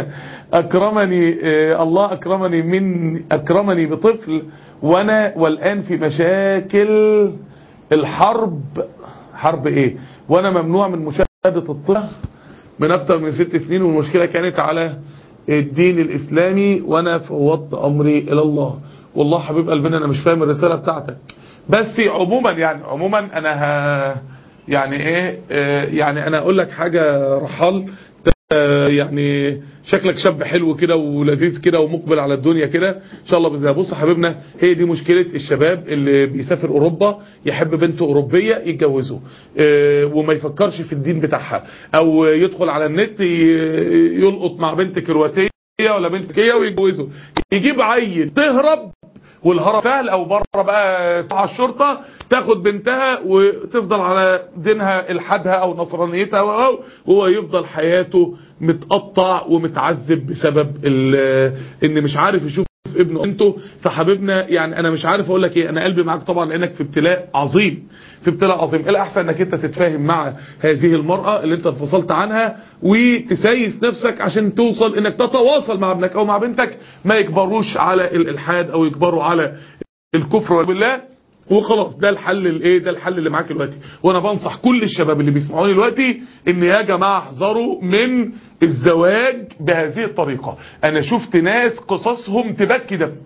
اكرمني آه، الله اكرمني من اكرمني بطفل وانا والان في مشاكل الحرب حرب ايه وانا ممنوع من مشاهدة الطفل من اكتر من ست سنين والمشكلة كانت على الدين الاسلامي وانا فوضت امري الى الله والله حبيب قلبنا انا مش فاهم الرسالة بتاعتك بس عموما يعني عموما انا ه... يعني ايه آه، يعني انا اقول لك حاجة رحال آه، يعني شكلك شاب حلو كده ولذيذ كده ومقبل على الدنيا كده ان شاء الله باذن الله بص يا حبيبنا هي دي مشكله الشباب اللي بيسافر اوروبا يحب بنت اوروبيه يتجوزه آه، وما يفكرش في الدين بتاعها او يدخل على النت ي- يلقط مع بنت كرواتيه ولا بنت تركيه ويتجوزه يجيب عيل تهرب والهرب سهل او بره بقى تروح على الشرطه تاخد بنتها وتفضل على دينها الحادها او نصرانيتها او وهو يفضل حياته متقطع ومتعذب بسبب ال- ان مش عارف يشوف ابنه انتوا فحبيبنا يعني انا مش عارف اقول لك ايه انا قلبي معاك طبعا لانك في ابتلاء عظيم في ابتلاء عظيم الاحسن انك انت تتفاهم مع هذه المرأة اللي انت انفصلت عنها وتسايس نفسك عشان توصل انك تتواصل مع ابنك او مع بنتك ما يكبروش على الالحاد او يكبروا على الكفر بالله وخلاص ده الحل الايه ده الحل اللي معاك دلوقتي وانا بنصح كل الشباب اللي بيسمعوني دلوقتي ان يا جماعه احذروا من الزواج بهذه الطريقه انا شفت ناس قصصهم تبكي دم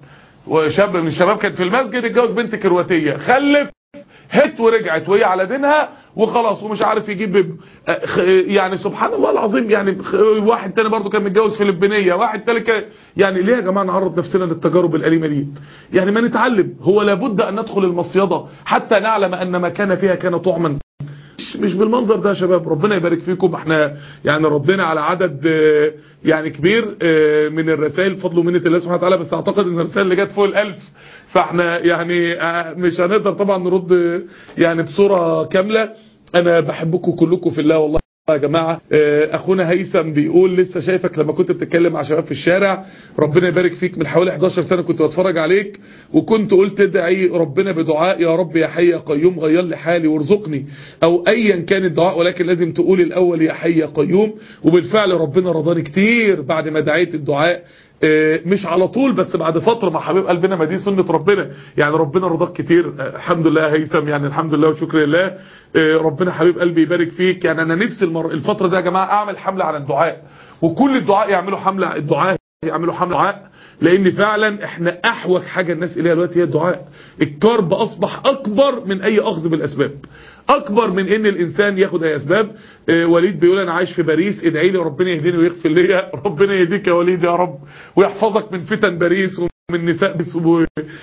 وشاب من الشباب كان في المسجد اتجوز بنت كرواتيه خلف هت ورجعت وهي على دينها وخلاص ومش عارف يجيب ابنه أه، خ- يعني سبحان الله العظيم يعني خ- واحد تاني برضو كان متجوز فلبينيه واحد تاني كان يعني ليه يا جماعه نعرض نفسنا للتجارب الاليمه دي يعني ما نتعلم هو لابد ان ندخل المصيده حتى نعلم ان ما كان فيها كان طعما مش مش بالمنظر ده يا شباب ربنا يبارك فيكم احنا يعني ردينا على عدد آه، يعني كبير آه، من الرسائل بفضل ومنة الله سبحانه وتعالى بس اعتقد ان الرسائل اللي جت فوق الالف فاحنا يعني آه، مش هنقدر طبعا نرد آه، يعني بصورة كاملة انا بحبكم كلكم في الله والله يا جماعة آه، اخونا هيثم بيقول لسه شايفك لما كنت بتتكلم مع شباب في الشارع ربنا يبارك فيك من حوالي 11 سنة كنت بتفرج عليك وكنت قلت ادعي ربنا بدعاء يا رب يا حي يا قيوم غير لي حالي وارزقني او ايا كان الدعاء ولكن لازم تقول الاول يا حي يا قيوم وبالفعل ربنا رضاني كتير بعد ما دعيت الدعاء آه، مش على طول بس بعد فترة مع حبيب قلبنا ما دي سنة ربنا يعني ربنا رضاك كتير آه، الحمد لله يا هيثم يعني الحمد لله وشكر لله آه، ربنا حبيب قلبي يبارك فيك يعني انا نفسي المر... الفترة دي يا جماعة اعمل حملة على الدعاء وكل الدعاء يعملوا حملة الدعاء يعملوا حملة دعاء لان فعلا احنا احوج حاجة الناس اليها دلوقتي هي الدعاء الكرب اصبح اكبر من اي اخذ بالاسباب اكبر من ان الانسان ياخد اي اسباب آه، وليد بيقول انا عايش في باريس ادعي لي ربنا يهديني ويغفر لي ربنا يهديك يا وليد يا رب ويحفظك من فتن باريس ومن نساء باريس و-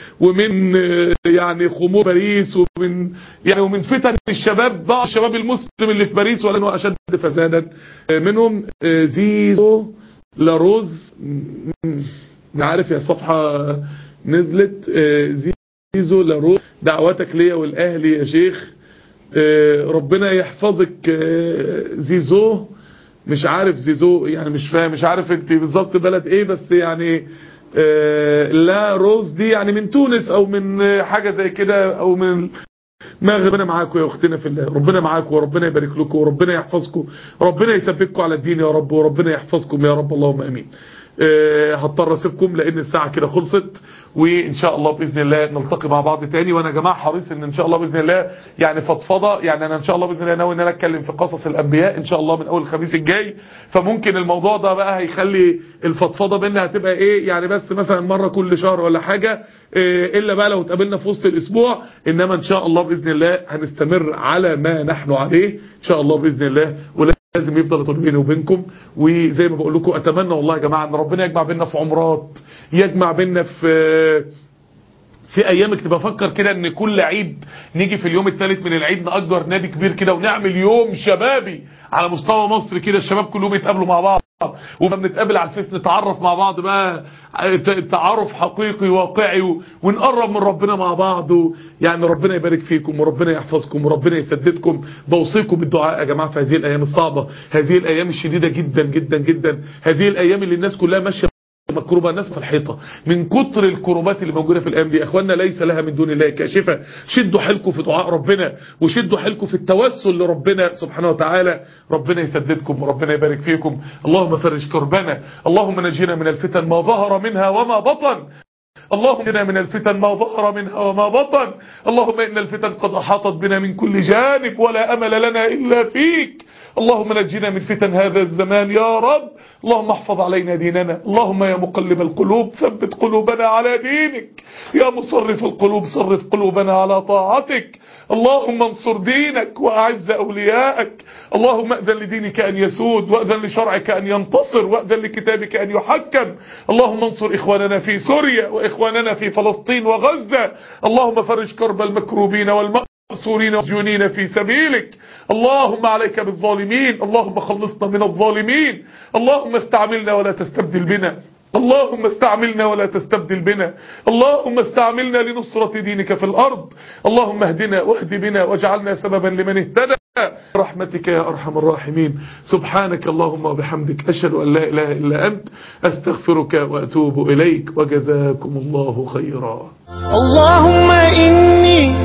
ومن آه، يعني خمور باريس ومن يعني ومن فتن الشباب بعض الشباب المسلم اللي في باريس ولانه اشد فسادا آه، منهم آه، زيزو لاروز م- م- عارف يا صفحة نزلت آه، زيزو لاروز دعواتك ليا والاهلي يا شيخ آه، ربنا يحفظك آه، زيزو مش عارف زيزو يعني مش فاهم مش عارف انت بالظبط بلد ايه بس يعني آه، لا روز دي يعني من تونس او من آه، حاجة زي كده او من ما ربنا معاكم يا اختنا في الله ربنا معاكم وربنا يبارك لكم وربنا يحفظكم ربنا يثبتكم على الدين يا رب وربنا يحفظكم يا رب اللهم امين آه، هضطر اسيبكم لان الساعه كده خلصت وان شاء الله باذن الله نلتقي مع بعض تاني وانا يا جماعه حريص ان ان شاء الله باذن الله يعني فضفضه يعني انا ان شاء الله باذن الله ناوي ان انا اتكلم في قصص الانبياء ان شاء الله من اول الخميس الجاي فممكن الموضوع ده بقى هيخلي الفضفضه بينا هتبقى ايه يعني بس مثلا مره كل شهر ولا حاجه إيه الا بقى لو اتقابلنا في وسط الاسبوع انما ان شاء الله باذن الله هنستمر على ما نحن عليه ان شاء الله باذن الله ولازم يفضل طول بيني وبينكم وزي ما بقول لكم اتمنى والله يا جماعه ان ربنا يجمع بيننا في عمرات يجمع بيننا في في ايامك تبقى فكر كده ان كل عيد نيجي في اليوم الثالث من العيد نأجر نادي كبير كده ونعمل يوم شبابي على مستوى مصر كده الشباب كلهم يتقابلوا مع بعض وما بنتقابل على الفيس نتعرف مع بعض بقى ت- تعارف حقيقي واقعي و- ونقرب من ربنا مع بعض و- يعني ربنا يبارك فيكم وربنا يحفظكم وربنا يسددكم بوصيكم بالدعاء يا جماعه في هذه الايام الصعبه هذه الايام الشديده جدا جدا جدا هذه الايام اللي الناس كلها ماشيه مكروبة الناس في الحيطة من كتر الكروبات اللي موجودة في الأيام دي يا أخوانا ليس لها من دون الله كاشفة شدوا حيلكم في دعاء ربنا وشدوا حيلكم في التوسل لربنا سبحانه وتعالى ربنا يسددكم وربنا يبارك فيكم اللهم فرج كربنا اللهم نجينا من الفتن ما ظهر منها وما بطن اللهم نجنا من الفتن ما ظهر منها وما بطن اللهم إن الفتن قد أحاطت بنا من كل جانب ولا أمل لنا إلا فيك اللهم نجنا من فتن هذا الزمان يا رب اللهم احفظ علينا ديننا اللهم يا مقلب القلوب ثبت قلوبنا على دينك يا مصرف القلوب صرف قلوبنا على طاعتك اللهم انصر دينك وأعز أولياءك اللهم أذن لدينك أن يسود وأذن لشرعك أن ينتصر وأذن لكتابك أن يحكم اللهم انصر إخواننا في سوريا وإخواننا في فلسطين وغزة اللهم فرج كرب المكروبين والمأسورين والمسجونين في سبيلك اللهم عليك بالظالمين اللهم خلصنا من الظالمين اللهم استعملنا ولا تستبدل بنا اللهم استعملنا ولا تستبدل بنا اللهم استعملنا لنصرة دينك في الأرض اللهم اهدنا واهد بنا واجعلنا سببا لمن اهتدى رحمتك يا أرحم الراحمين سبحانك اللهم وبحمدك أشهد أن لا إله إلا أنت أستغفرك وأتوب إليك وجزاكم الله خيرا اللهم إني